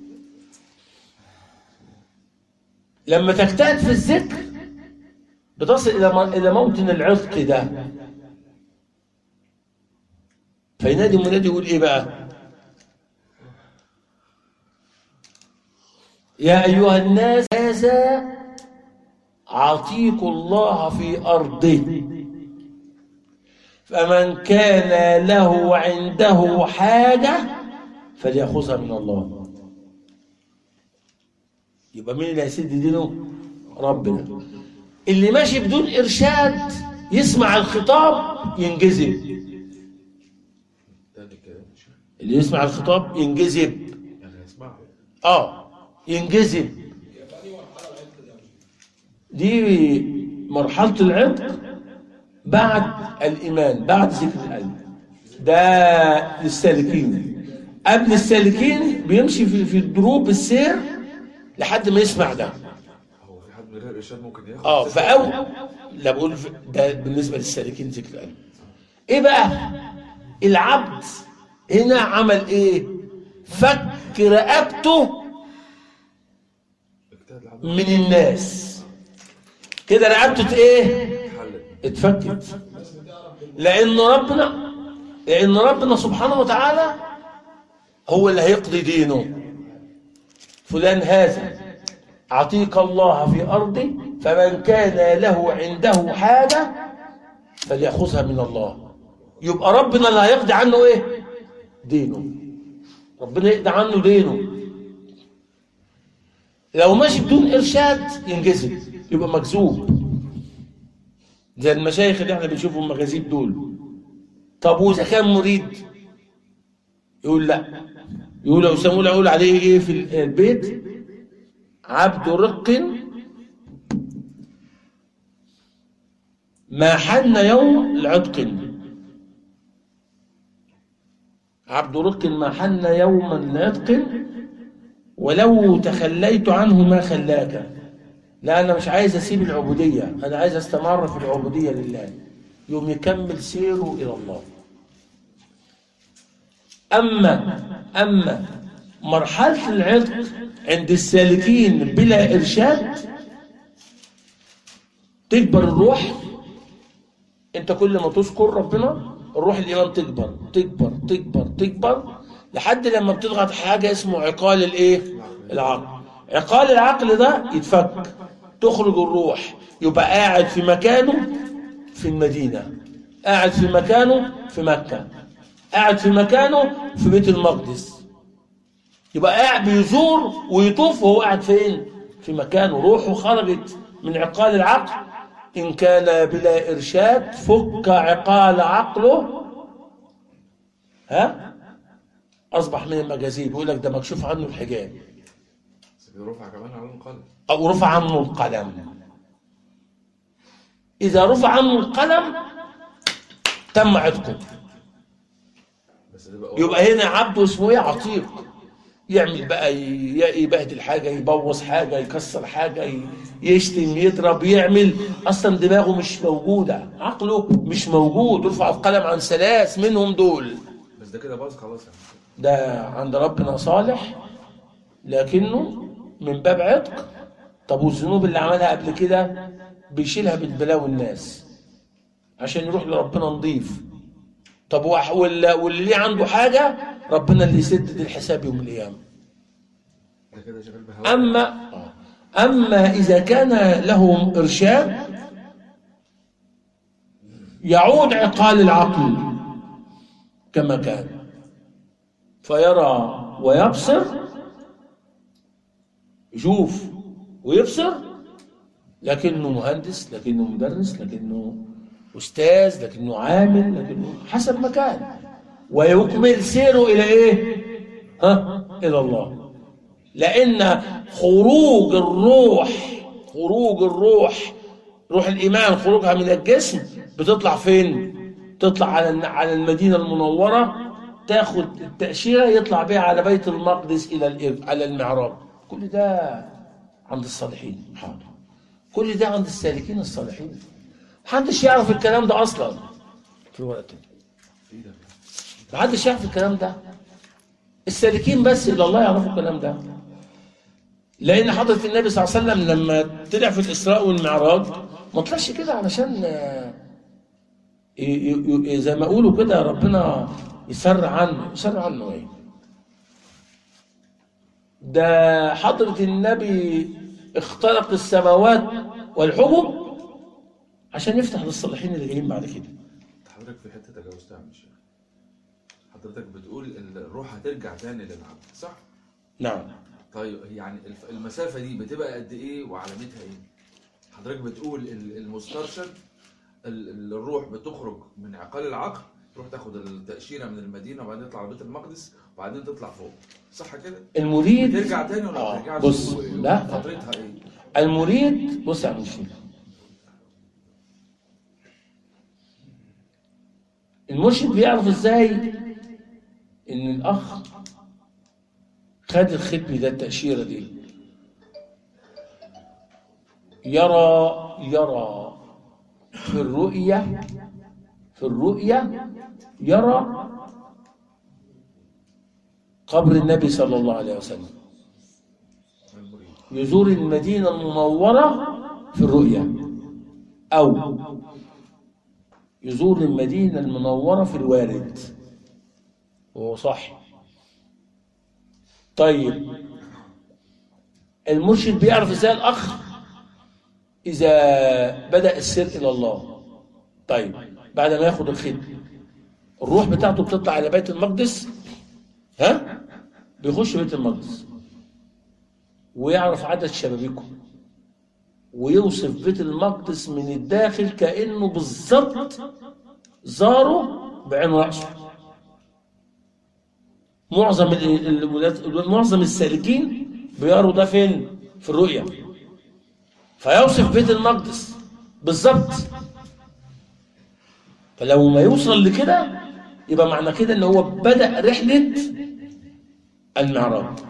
لما تجتهد في الذكر بتصل الى م- الى موطن العتق ده فينادي منادي يقول ايه بقى يا ايها الناس هذا عتيق الله في ارضه فمن كان له عنده حاجه فليأخذها من الله يبقى مين اللي هيسد دينه ربنا اللي ماشي بدون إرشاد يسمع الخطاب ينجذب تاني كده مش اللي يسمع الخطاب ينجذب يعني هيسمعه اه ينجذب دي مرحلة العتق بعد الإيمان بعد ذكر القلب ده للسالكين قبل السالكين بيمشي في في دروب السير لحد ما يسمع ده هو في حد من غير ارشاد ممكن ياخد اه ست فأو لا بقول في- ده بالنسبة للسالكين ذكر القلب ايه بقى العبد هنا عمل ايه فك رقبته اجتهد لحد من الناس كده رقبته ايه حلت اتفكت لان ربنا لان ربنا سبحانه وتعالى هو اللي هيقضي دينه فلان هذا عتيق الله في ارضه فمن كان له عنده حاجه فليأخذها من الله يبقى ربنا اللي هيقضي عنه ايه دينه ربنا يقضي عنه دينه لو ماشي بدون ارشاد ينجذب يبقى مجذوب زي المشايخ اللي احنا بنشوفهم المجاذيب دول طب واذا كان مريد يقول لا يقول لو سموه يقول عليه ايه في البيت عبد رق ما حن يوم العتق عبد رق ما حن يوما العتق ولو تخليت عنه ما خلاك لا انا مش عايز اسيب العبوديه انا عايز استمر في العبوديه لله يوم يكمل سيره الى الله اما اما مرحله العتق عند السالكين بلا ارشاد تكبر الروح انت كل ما تذكر ربنا الروح الايمان تكبر تكبر تكبر تكبر لحد لما بتضغط حاجه اسمه عقال الايه العقل عقال العقل ده يتفك تخرج الروح يبقى قاعد في مكانه في المدينه قاعد في مكانه في مكه قاعد في مكانه في بيت المقدس يبقى قاعد بيزور ويطوف وهو قاعد فين في مكانه روحه خرجت من عقال العقل إن كان بلا إرشاد فك عقال عقله ها أصبح من المجاذيب يقول لك ده مكشوف عنه الحجاب بس بيرفع كمان على القلم أو رفع عنه القلم إذا رفع عنه القلم تم عتقه بس ده بقى يبقى هنا عبده اسمه ايه عتيق يعمل بقى ي- يبهدل حاجه يبوظ حاجه يكسر حاجه ي- يشتم يضرب يعمل اصلا دماغه مش موجوده عقله مش موجود رفع القلم عن ثلاث منهم دول بس ده كده باظ خلاص يعني ده عند ربنا صالح لكنه من باب عتق طب والذنوب اللي عملها قبل كده بيشيلها بالبلاوي الناس عشان يروح لربنا نضيف طب وح- واللي واللي ليه عنده حاجه ربنا اللي يسدد الحساب يوم القيامه ده كده شغال بهواء أما أما إذا كان له إرشاد يعود عقال العقل كما كان فيرى ويبصر يشوف ويبصر لكنه مهندس لكنه مدرس لكنه أستاذ لكنه عامل لكنه حسب ما كان ويكمل سيره إلى إيه؟ ها؟ إلى الله لأن خروج الروح خروج الروح روح الإيمان خروجها من الجسم بتطلع فين؟ تطلع على على المدينة المنورة تاخد التأشيرة يطلع بها على بيت المقدس إلى الإر- على المعراج كل ده عند الصالحين حاضر كل ده عند السالكين الصالحين محدش يعرف الكلام ده أصلا في الوقت ايه ده محدش يعرف الكلام ده السالكين بس الى الله يعرفوا الكلام ده لان حضره النبي صلى الله عليه وسلم لما طلع في الاسراء والمعراج ما طلعش كده علشان آه، ي- ي- ي- زي ما يقولوا كده ربنا يسر عنه يسر عنه ايه ده حضره النبي اخترق السماوات والحجب عشان يفتح للصالحين اللي جايين بعد كده حضرتك في حته تجاوزتها يا عم الشيخ حضرتك بتقول ال- الروح هترجع تاني للعبد صح نعم طيب يعني الف- المسافه دي بتبقى قد ايه وعلامتها ايه حضرتك بتقول ال- المسترشد ال- ال- الروح بتخرج من عقال العقل تروح تاخد التأشيرة من المدينة وبعدين تطلع على بيت المقدس وبعدين تطلع فوق صح كده؟ المريد ترجع تاني ولا ما آه، ترجعش؟ بص، و- لا. فترتها ايه؟ المريد بص يا عم الشيخ المرشد بيعرف ازاي ان الاخ خد الختم ده التأشيرة دي يرى يرى في الرؤية في الرؤية يرى قبر النبي صلى الله عليه وسلم المريد يزور المدينة المنورة في الرؤيا أو يزور المدينة المنورة في الوارد وهو صح طيب المرشد بيعرف ازاي الأخ إذا بدأ السير إلى الله طيب بعد ما ياخد الختم الروح بتاعته بتطلع على بيت المقدس ها بيخش بيت المقدس ويعرف عدد شبابيكه ويوصف بيت المقدس من الداخل كأنه بالظبط زاره بعين رأسه معظم ال- الولاد معظم السالكين بيروا ده فين في الرؤيا فيوصف بيت المقدس بالظبط فلو ما يوصل لكده يبقى معنى كده ان هو بدأ رحلة المعراج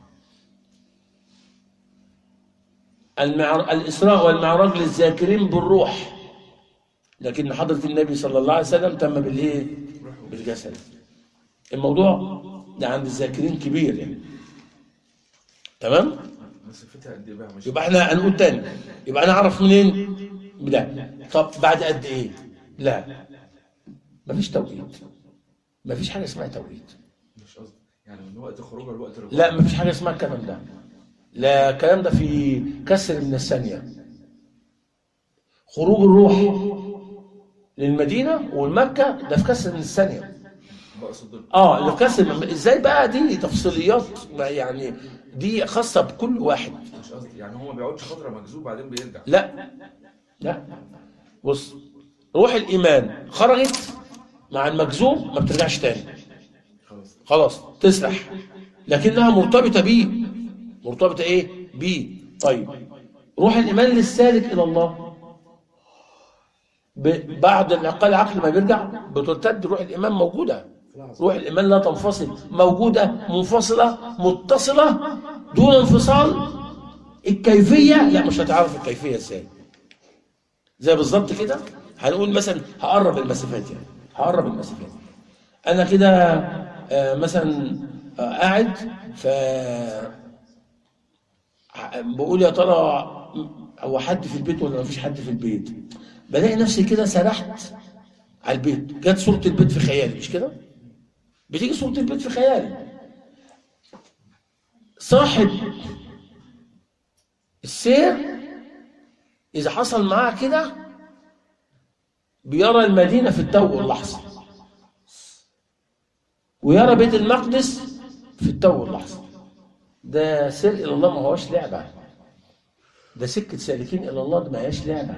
المعر... الإسراء والمعراج للذاكرين بالروح لكن حضرة النبي صلى الله عليه وسلم تم بالإيه؟ بالجسد الموضوع ده عند الذاكرين كبير يعني تمام؟ مسافتها قد ايه بقى مش يبقى احنا هنقول تاني يبقى انا اعرف منين؟ لا طب بعد قد ايه؟ لا مفيش توقيت مفيش حاجه اسمها توقيت مش قصدي يعني من وقت خروجها لوقت رجوعها لا مفيش حاجه اسمها الكلام ده لا الكلام ده في كسر من الثانيه خروج الروح للمدينه والمكه ده في كسر من الثانيه بقصد ال- اه اللي في كسر ازاي بقى دي تفصيليات ما يعني دي خاصه بكل واحد مش قصدي يعني هو ما بيقعدش فتره مجذوب بعدين بيرجع لا لا بص روح الايمان خرجت مع المجذوب ما بترجعش تاني خلاص خلاص تسرح لكنها مرتبطه بيه مرتبطه ايه بيه طيب روح الايمان للسالك الى الله ب- بعد العقل العقل ما بيرجع بترتد روح الايمان موجوده روح الإيمان لا تنفصل موجودة منفصلة متصلة دون انفصال الكيفية لا مش هتعرف الكيفية ازاي زي بالظبط كده هنقول مثلا هقرب المسافات يعني هقرب المسافات انا كده آه، مثلا آه، قاعد ف ع- بقول يا ترى هو حد في البيت ولا مفيش حد في البيت بلاقي نفسي كده سرحت على البيت جت صورة البيت في خيالي مش كده بتيجي صورة البيت في خيالي صاحب السير إذا حصل معاه كده بيرى المدينة في التو اللحظة ويرى بيت المقدس في التو اللحظة ده سر إلى الله ما هوش لعبة ده سكة سالكين إلى الله ده ما هياش لعبة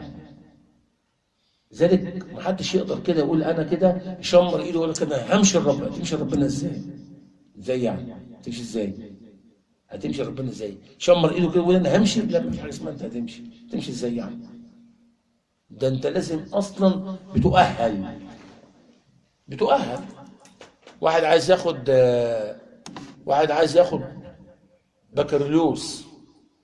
لذلك ما حدش يقدر كده يقول أنا كده يشمر إيده ولا كده همشي لربنا تمشي لربنا إزاي؟ إزاي يعني؟ تمشي إزاي؟ هتمشي ربنا ازاي؟ شمر ايده كده ويقول انا همشي لا مفيش حاجه اسمها انت هتمشي تمشي ازاي يعني؟ ده انت لازم اصلا بتؤهل بتؤهل واحد عايز ياخد آه، واحد عايز ياخد بكالوريوس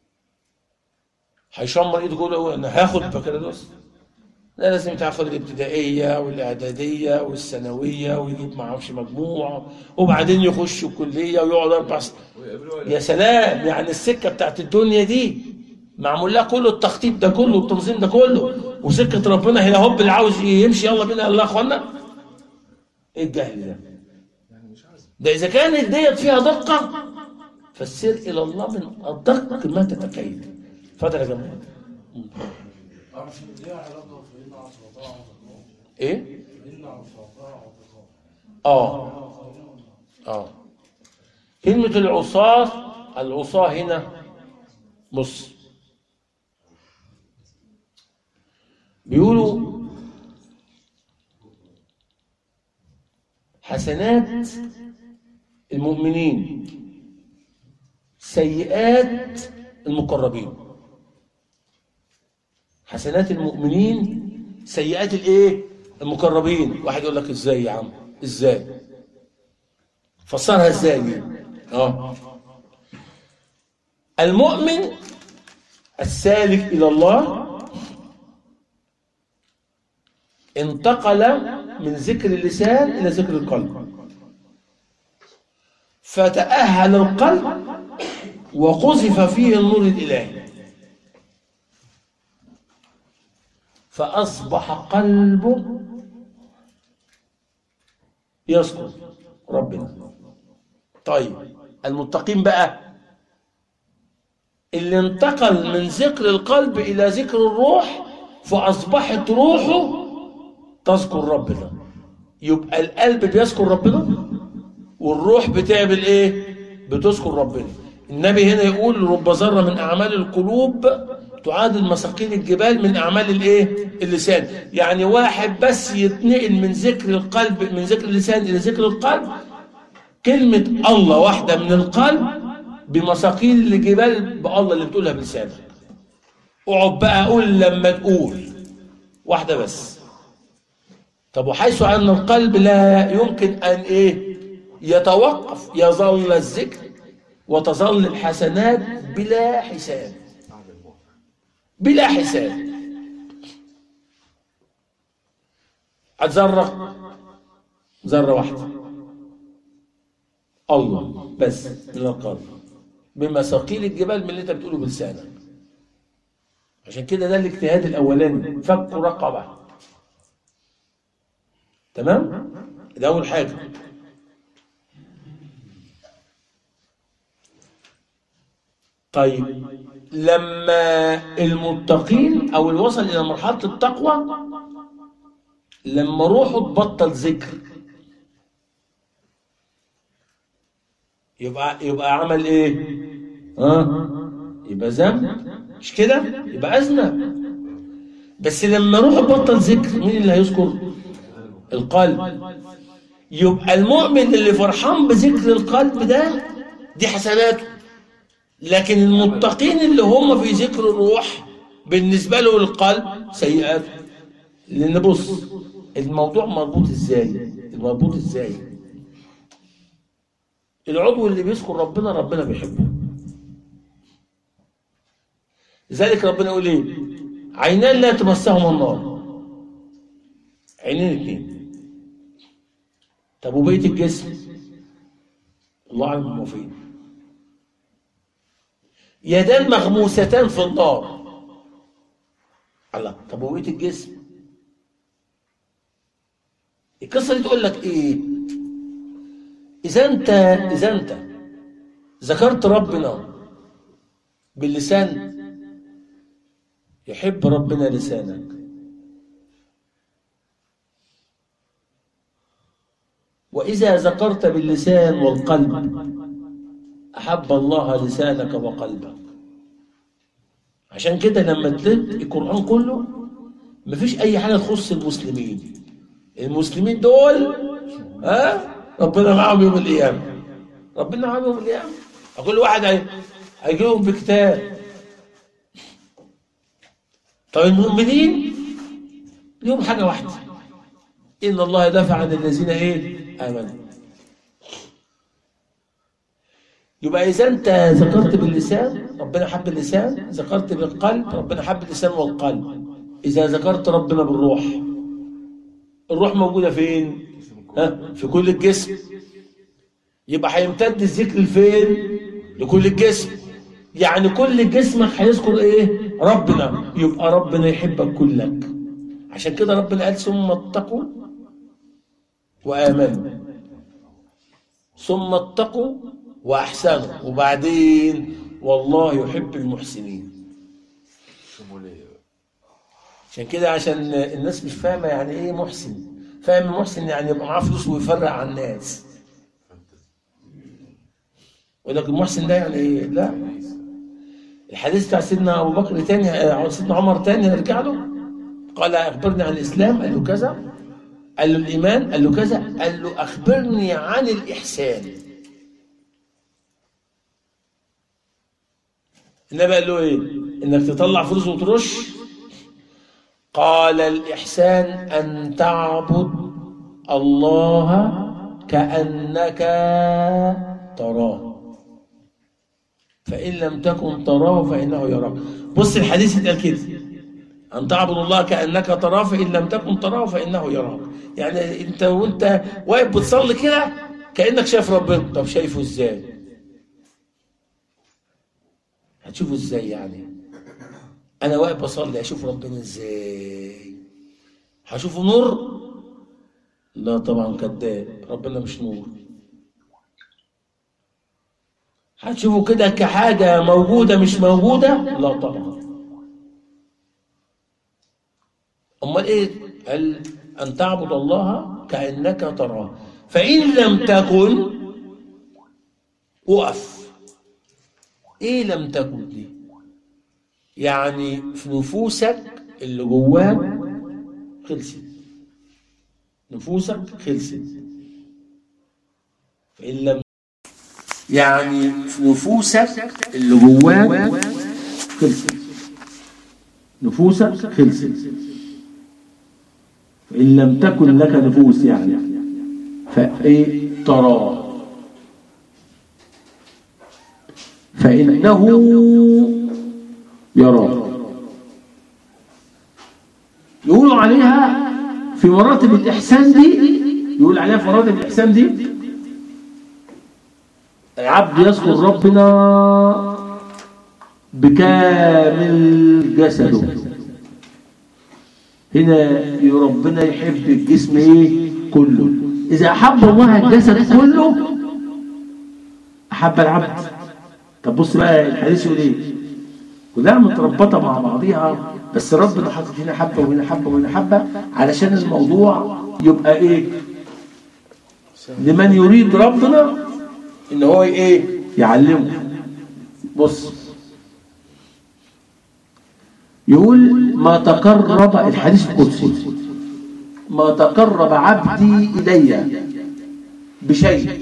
هيشمر ايده كده ويقول انا هاخد بكالوريوس لا لازم تاخد الابتدائيه والاعداديه والثانويه ويجيب معهمش مجموع وبعدين يخش الكليه ويقعد اربع سنين يا سلام يعني السكه بتاعت الدنيا دي معمول لها كله التخطيط ده كله والتنظيم ده كله وسكه ربنا هنا هوب اللي عاوز يمشي يلا بينا يلا يا اخوانا ايه الجهل ده؟ ده اذا كانت ديت فيها دقه فالسير الى الله من ادق ما تتخيل اتفضل يا جماعه أعرف إن ليها علاقة فإن عصبتها عصبتها ايه؟ فإن عصبتها عصبتها اه اه كلمة العصاة العصاة هنا بص بيقولوا حسنات المؤمنين سيئات المقربين حسنات المؤمنين سيئات الايه المقربين واحد يقول لك ازاي يا عم ازاي فسرها ازاي دي اه المؤمن السالك الى الله انتقل من ذكر اللسان الى ذكر القلب فتأهل القلب وقذف فيه النور الإلهي فأصبح قلبه يذكر ربنا طيب المتقين بقى اللي انتقل من ذكر القلب إلى ذكر الروح فأصبحت روحه تذكر ربنا يبقى القلب بيذكر ربنا والروح بتعمل ايه بتذكر ربنا النبي هنا يقول رب ذرة من أعمال القلوب تعادل مساقيل الجبال من أعمال الايه اللسان يعني واحد بس يتنقل من ذكر القلب من ذكر اللسان إلى ذكر القلب كلمة الله واحدة من القلب بمساقيل الجبال بالله اللي بتقولها بلسانك اقعد بقى قول لما تقول واحدة بس طب وحيث أن القلب لا يمكن أن إيه يتوقف يظل الذكر وتظل الحسنات بلا حساب بلا حساب ذرة ذرة واحدة الله بس من القلب بمساقيل الجبال من اللي انت بتقوله بلسانك عشان كده ده الاجتهاد الاولاني فك رقبه تمام ده اول حاجه طيب لما المتقين او اللي وصل الى مرحله التقوى لما روحه تبطل ذكر يبقى يبقى عمل ايه ها يبقى ذنب مش كده يبقى اذنب بس لما روحه تبطل ذكر مين اللي هيذكر القلب يبقى المؤمن اللي فرحان بذكر القلب ده دي حسناته لكن المتقين اللي هم في ذكر الروح بالنسبة له القلب سيئاته لأن بص الموضوع مربوط ازاي المربوط ازاي العضو اللي بيذكر ربنا ربنا بيحبه لذلك ربنا يقول ايه عينان لا تمسهما النار عينين اتنين طب وبقيه الجسم الله اعلم هم فين يدان مغموستان في النار الله طب وبقيه الجسم القصه دي تقول لك ايه اذا انت اذا انت ذكرت ربنا باللسان يحب ربنا لسانك وإذا ذكرت باللسان والقلب أحب الله لسانك وقلبك عشان كده لما تلت القرآن كله مفيش أي حاجة تخص المسلمين المسلمين دول ها ربنا معاهم يوم القيامة ربنا معاهم يوم القيامة كل واحد هي- هيجيهم بكتاب طب المؤمنين ليهم حاجة واحدة إن الله يدافع عن الذين إيه آمنوا يبقى إذا أنت ذكرت باللسان ربنا حب اللسان ذكرت بالقلب ربنا حب اللسان والقلب إذا ذكرت ربنا بالروح الروح موجودة فين؟ ها؟ في كل الجسم يبقى هيمتد الذكر لفين؟ لكل الجسم يعني كل جسمك هيذكر ايه؟ ربنا يبقى ربنا يحبك كلك عشان كده ربنا قال ثم اتقوا وآمنوا ثم اتقوا وأحسنوا وبعدين والله يحب المحسنين شمولية عشان كده عشان الناس مش فاهمه يعني ايه محسن فاهم محسن يعني يبقى معاه فلوس ويفرق على الناس يقول لك المحسن ده يعني ايه لا الحديث بتاع سيدنا ابو بكر تاني آه، سيدنا عمر تاني نرجع له قال اخبرني عن الاسلام قال له كذا قال له الايمان قال له كذا قال له اخبرني عن الاحسان النبي قال له ايه انك تطلع فلوس وترش قال الإحسان أن تعبد الله كأنك تراه فإن لم تكن تراه فإنه يراك بص الحديث اتقال كده أن تعبد الله كأنك تراه فإن لم تكن تراه فإنه يراك يعني أنت وأنت واقف بتصلي كده كأنك شايف ربنا طب شايفه إزاي؟ هتشوفه إزاي يعني؟ انا واقف بصلي اشوف ربنا ازاي هشوفه نور لا طبعا كذاب ربنا مش نور هتشوفه كده كحاجه موجوده مش موجوده لا طبعا امال ايه قال ان تعبد الله كانك تراه فان لم تكن وقف ايه لم تكن دي يعني في نفوسك اللي جواك خلصت نفوسك خلصت فإن لم يعني في نفوسك اللي جواك خلصت نفوسك خلصت فإن لم تكن لك نفوس يعني فإيه تراه فإنه يراه يقولوا عليها في مراتب الإحسان دي يقول عليها في مراتب الإحسان دي العبد يذكر ربنا بكامل جسده هنا ربنا يحب الجسم ايه كله اذا احب الله الجسد كله احب العبد طب بص بقى الحديث يقول ايه كلها متربطه مع بعضيها بس ربنا حاطط هنا حبه وهنا حبه وهنا حبه علشان الموضوع يبقى ايه لمن يريد ربنا ان هو ايه يعلمه بص يقول ما تقرب الحديث القدسي ما تقرب عبدي الي بشيء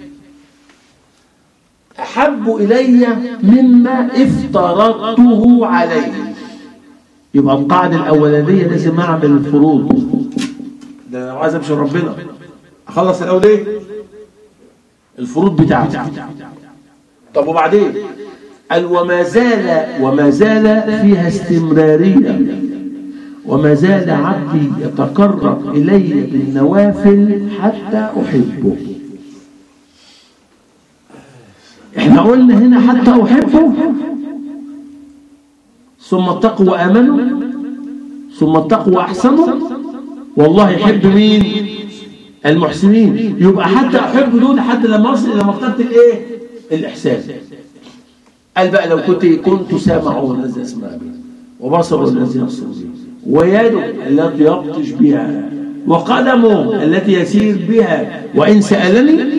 احب الي مما افترضته عليه يبقى القاعده الاولانيه لازم اعمل الفروض ده انا عايز امشي ربنا اخلص الاول ايه الفروض بتاعته طب وبعدين قال وما زال وما زال فيها استمرارية وما زال عبدي يتقرب إلي بالنوافل حتى أحبه احنا قلنا هنا حتى أحبه ثم اتقوا وآمنوا ثم اتقوا وأحسنوا والله يحب مين المحسنين يبقى حتى أحب دول حتى لما أصل إلى مرتبة الإيه الإحسان قال بقى لو كنت كنت سامعه الذي يسمع به وبصره الذي يبصر به ويده التي يبطش بها وقدمه التي يسير بها وإن سألني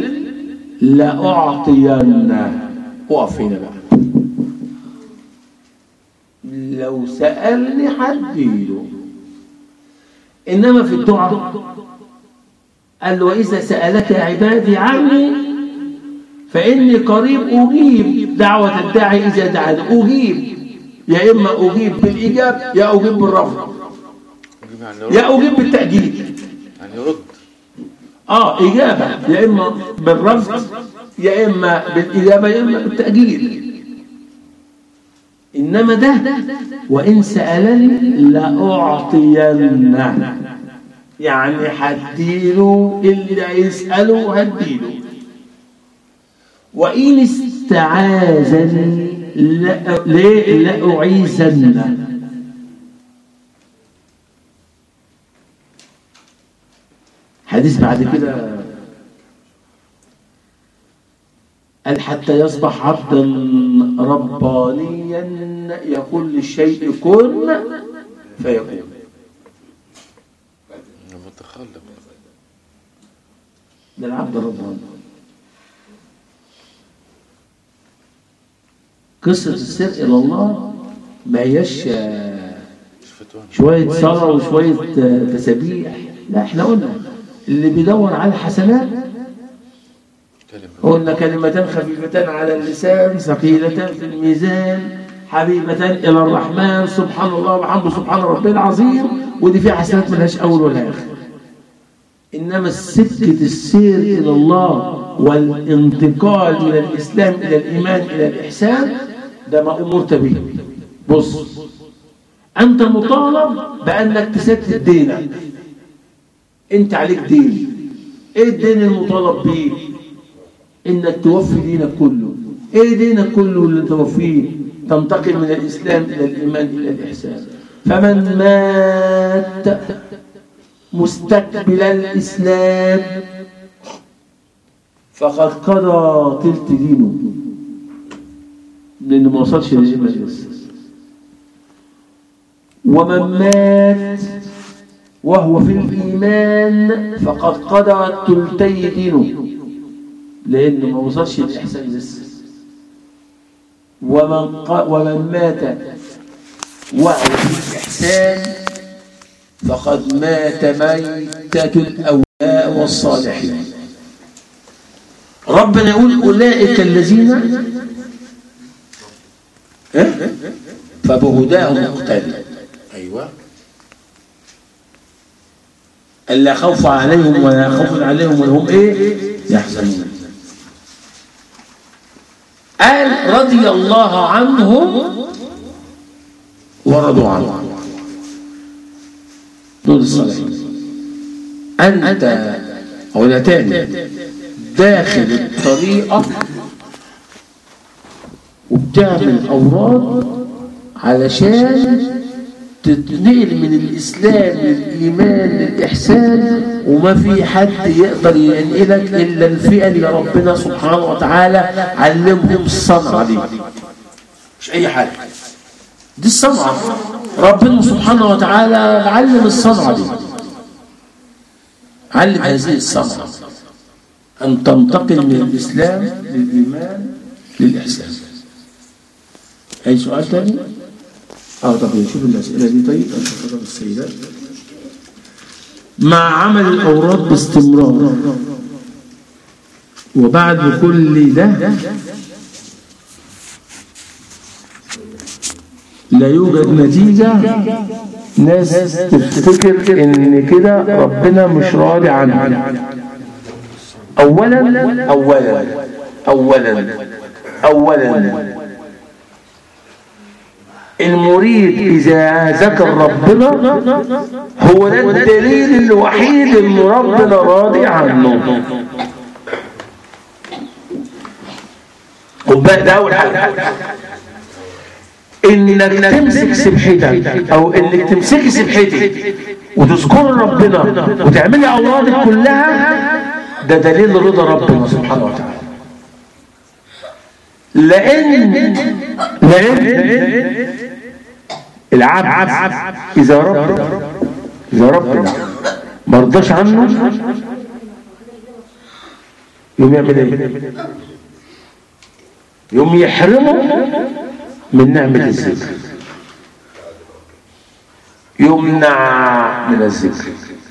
لأعطينه اقف هنا بقى لو سألني حديله إنما في الدعاء قال له وإذا سألك عبادي عني فإني قريب أجيب دعوة الداعي إذا دعاني أجيب يا إما أجيب بالإجاب يا أجيب بالرفض يعني يا أجيب بالتأجيل يعني يرد آه إجابة يا إما بالرفض يا إما بالإجابة يا إما بالتأجيل إنما ده وإن سألني لأعطينه يعني هديله اللي يسأله هديله وإن استعاذني لا- ليه لأعيذنه حديث بعد كده قال حتى يصبح عبدا ربانيا يقول للشيء كن فيكون متخلف ده العبد الرباني قصة السير إلى الله ما هيش مش فتوى شوية صلاة وشوية تسابيح لا احنا قلنا اللي بيدور على الحسنات كلمة قلنا كلمتان خفيفتان على اللسان ثقيلتان في الميزان حبيبتان إلى الرحمن سبحان الله وبحمده سبحان ربي العظيم ودي فيها حسنات ملهاش أول ولا آخر إنما سكة السير إلى الله والانتقال إلى الإسلام إلى الإيمان إلى الإحسان ده ما أمرت به بص أنت مطالب بأنك تسدد دينك أنت عليك دين إيه الدين المطالب به انك توفي دينك كله ايه دينك كله اللي توفيه تنتقل من الاسلام الى الايمان الى الاحسان فمن مات مستقبل الاسلام فقد قضى تلت دينه لانه ما وصلش للايمان لسه ومن مات وهو في الايمان فقد قضى تلتي دينه لأنه ما وصلش الإحسان لسه ومن, ق... ومن مات وهو في الإحسان فقد مات ميتة الأولياء والصالحين ربنا يقول أولئك الذين إيه؟ فبهداهم مقتدي ايوه ألا خوف عليهم ولا خوف عليهم ولا هم إيه يحزنون قال رضي الله عنهم ورضوا عنه دول الصالحين أنت أو تاني داخل الطريقة وبتعمل أوراد علشان تتنقل من الإسلام للإيمان للإحسان وما في حد يقدر ينقلك إلا الفئة اللي ربنا سبحانه وتعالى علمهم الصنعة دي مش أي حاجة دي الصنعة ربنا سبحانه وتعالى علم الصنعة دي علم هذه الصنعة أن تنتقل من الإسلام للإيمان للإحسان أي سؤال تاني؟ اه طب نشوف الأسئلة دي طيب عشان خاطر السيدات مع عمل الأوراد باستمرار وبعد كل ده لا يوجد نتيجة ناس تفتكر ان كده ربنا مش راضي عنها أولا أولا أولا أولا المريد إذا ذكر ربنا هو ده الدليل الوحيد إن ربنا راضي عنه خد بالك ده أول حاجة إنك تمسك سبحتك أو إنك تمسكي سبحتك وتذكر ربنا وتعملي أورادك كلها ده دليل رضا ربنا سبحانه وتعالى لأن لأن العبد إذا ربنا إذا ربنا ما رضاش عنه يوم يعمل ايه؟ يوم يحرمه من نعمة الذكر يمنع من الذكر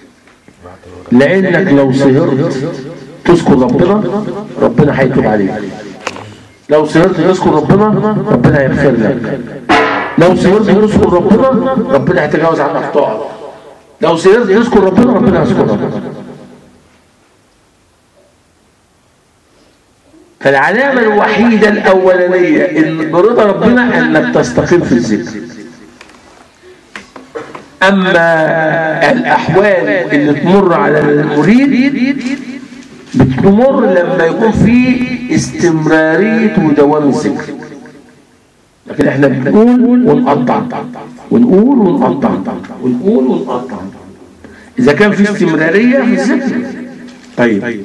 لأنك لو سهرت تذكر ربنا ربنا هيتوب عليك لو سهرت تذكر ربنا ربنا هيغفر لك لو سهرت تذكر ربنا ربنا هيتجاوز عن اخطائك لو سهرت تذكر ربنا ربنا هيذكرك فالعلامة الوحيدة الأولانية إن برضا ربنا أنك تستقيم في الذكر أما الأحوال اللي تمر على المريد بتمر لما يكون في استمرارية ودوام الذكر لكن احنا بنقول ونقطع ونقول ونقطع ونقول ونقطع إذا كان في استمرارية في الذكر طيب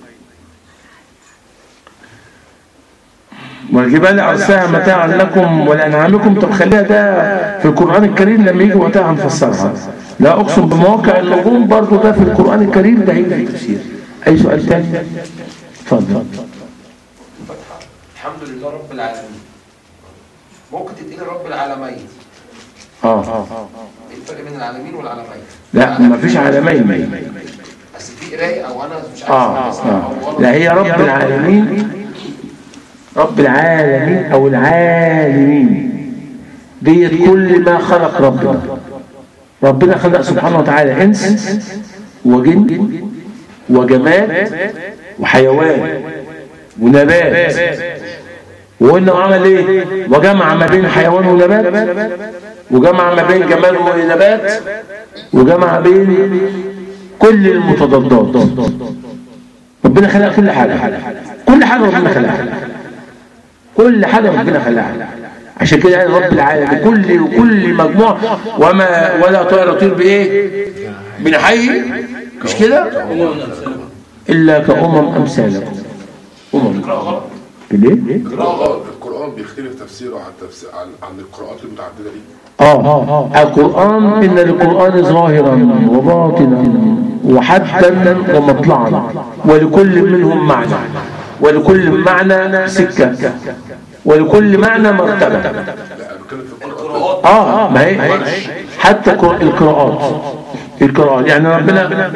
والجبال أرساها متاعا لكم ولأنعامكم طب خليها ده في القرآن الكريم لما يجي وقتها هنفسرها لا أقسم بمواقع النجوم برضو ده في القرآن الكريم ده هيجي في التفسير أي سؤال تاني؟ اتفضل الحمد لله رب العالمين ممكن تتقال رب العالمين اه ايه الفرق بين العالمين والعالمين لا ما فيش عالمين بس في قرايه او انا مش عارف اه اسمها اه أو غلط. لا هي رب العالمين رب العالمين او العالمين ديت كل ما خلق ربنا ربنا خلق سبحانه وتعالى انس وجن وجماد وحيوان ونبات وقلنا عمل ايه وجمع ما بين حيوان ونبات وجمع ما بين جمال ونبات وجمع بين كل المتضادات ربنا خلق كل حاجة كل حاجة ربنا خلقها كل حاجة ربنا خلقها عشان كده قال رب العالمين كل كل مجموعة وما ولا طائر يطير بايه من حي مش كده الا كأمم امثالكم امم ليه القرآن بيختلف تفسيره عن تفسير عن, عن القراءات المتعددة دي اه القرآن إن للقرآن ظاهرا وباطنا وحدا ومطلعا ولكل منهم معنى ولكل معنى سكة ولكل معنى مرتبة لا أنا بتكلم في القراءات اه ما هي حتى قر- القراءات القراءات يعني ربنا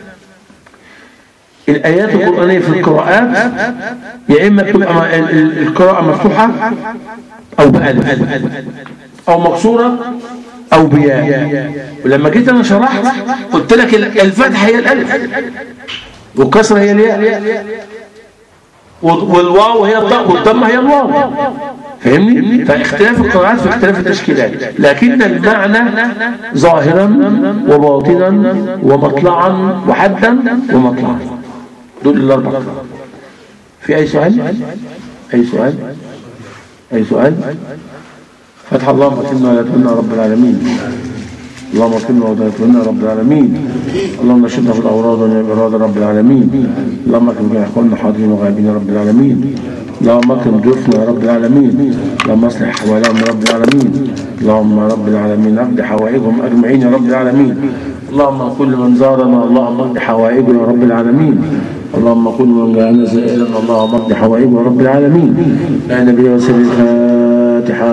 الآيات القرآنية في القراءات يا إما تبقى م- ال- ال- القراءة مفتوحة أو بألف أو مكسورة أو بياء ولما جيت أنا شرحت قلت لك ال- الفتحة هي الألف والكسرة هي الياء وال- والواو هي الضم والضمة هي الواو فاهمني فاختلاف القراءات في اختلاف التشكيلات لكن المعنى ظاهرا وباطنا ومطلعا وحدا ومطلعا دول الاربع قراءات في اي سؤال اي سؤال اي سؤال فتح الله وكلنا ولا تمنى رب العالمين اللهم اكرمنا ولا تمنى رب العالمين اللهم نشدنا في الاوراد والاوراد رب العالمين اللهم اكرم جميع اخواننا حاضرين وغائبين يا رب العالمين اللهم اكرم ضيوفنا يا رب العالمين اللهم اصلح احوالهم يا رب العالمين اللهم يا رب العالمين اقض حوائجهم اجمعين يا رب العالمين اللهم كل من زارنا اللهم اقض حوائجه يا رب العالمين اللهم كل من جاءنا زائرا اللهم اقض حوائجه يا رب العالمين يا نبي وسيد الفاتحه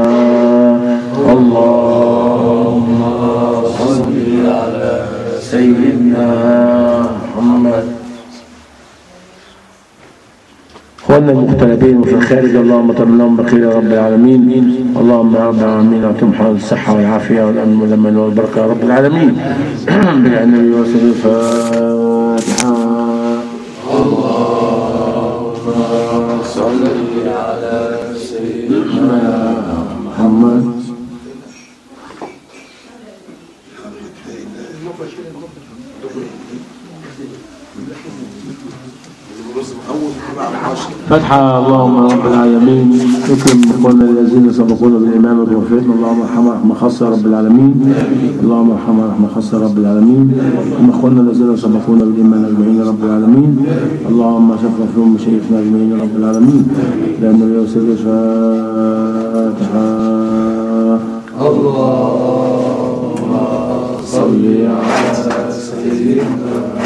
اللهم صل على سيدنا محمد اخواننا المغتربين وفي الخارج اللهم تمنهم بخير يا رب العالمين اللهم يا رب العالمين اعطهم حال الصحه والعافيه والامن والامان والبركه يا رب العالمين بالنبي وسلم الفاتحه الله اول ربع عشر فتحة اللهم رب العالمين اكرم اخواننا الذين سبقونا بالايمان وتوفيقنا اللهم ارحمنا رحمه خاصه يا رب العالمين اللهم ارحمنا رحمه خاصه يا رب العالمين ثم اخواننا الذين سبقونا بالايمان اجمعين يا رب العالمين اللهم شفع فيهم مشايخنا اجمعين يا رب العالمين لان اليوسف فاتحه اللهم صل على سيدنا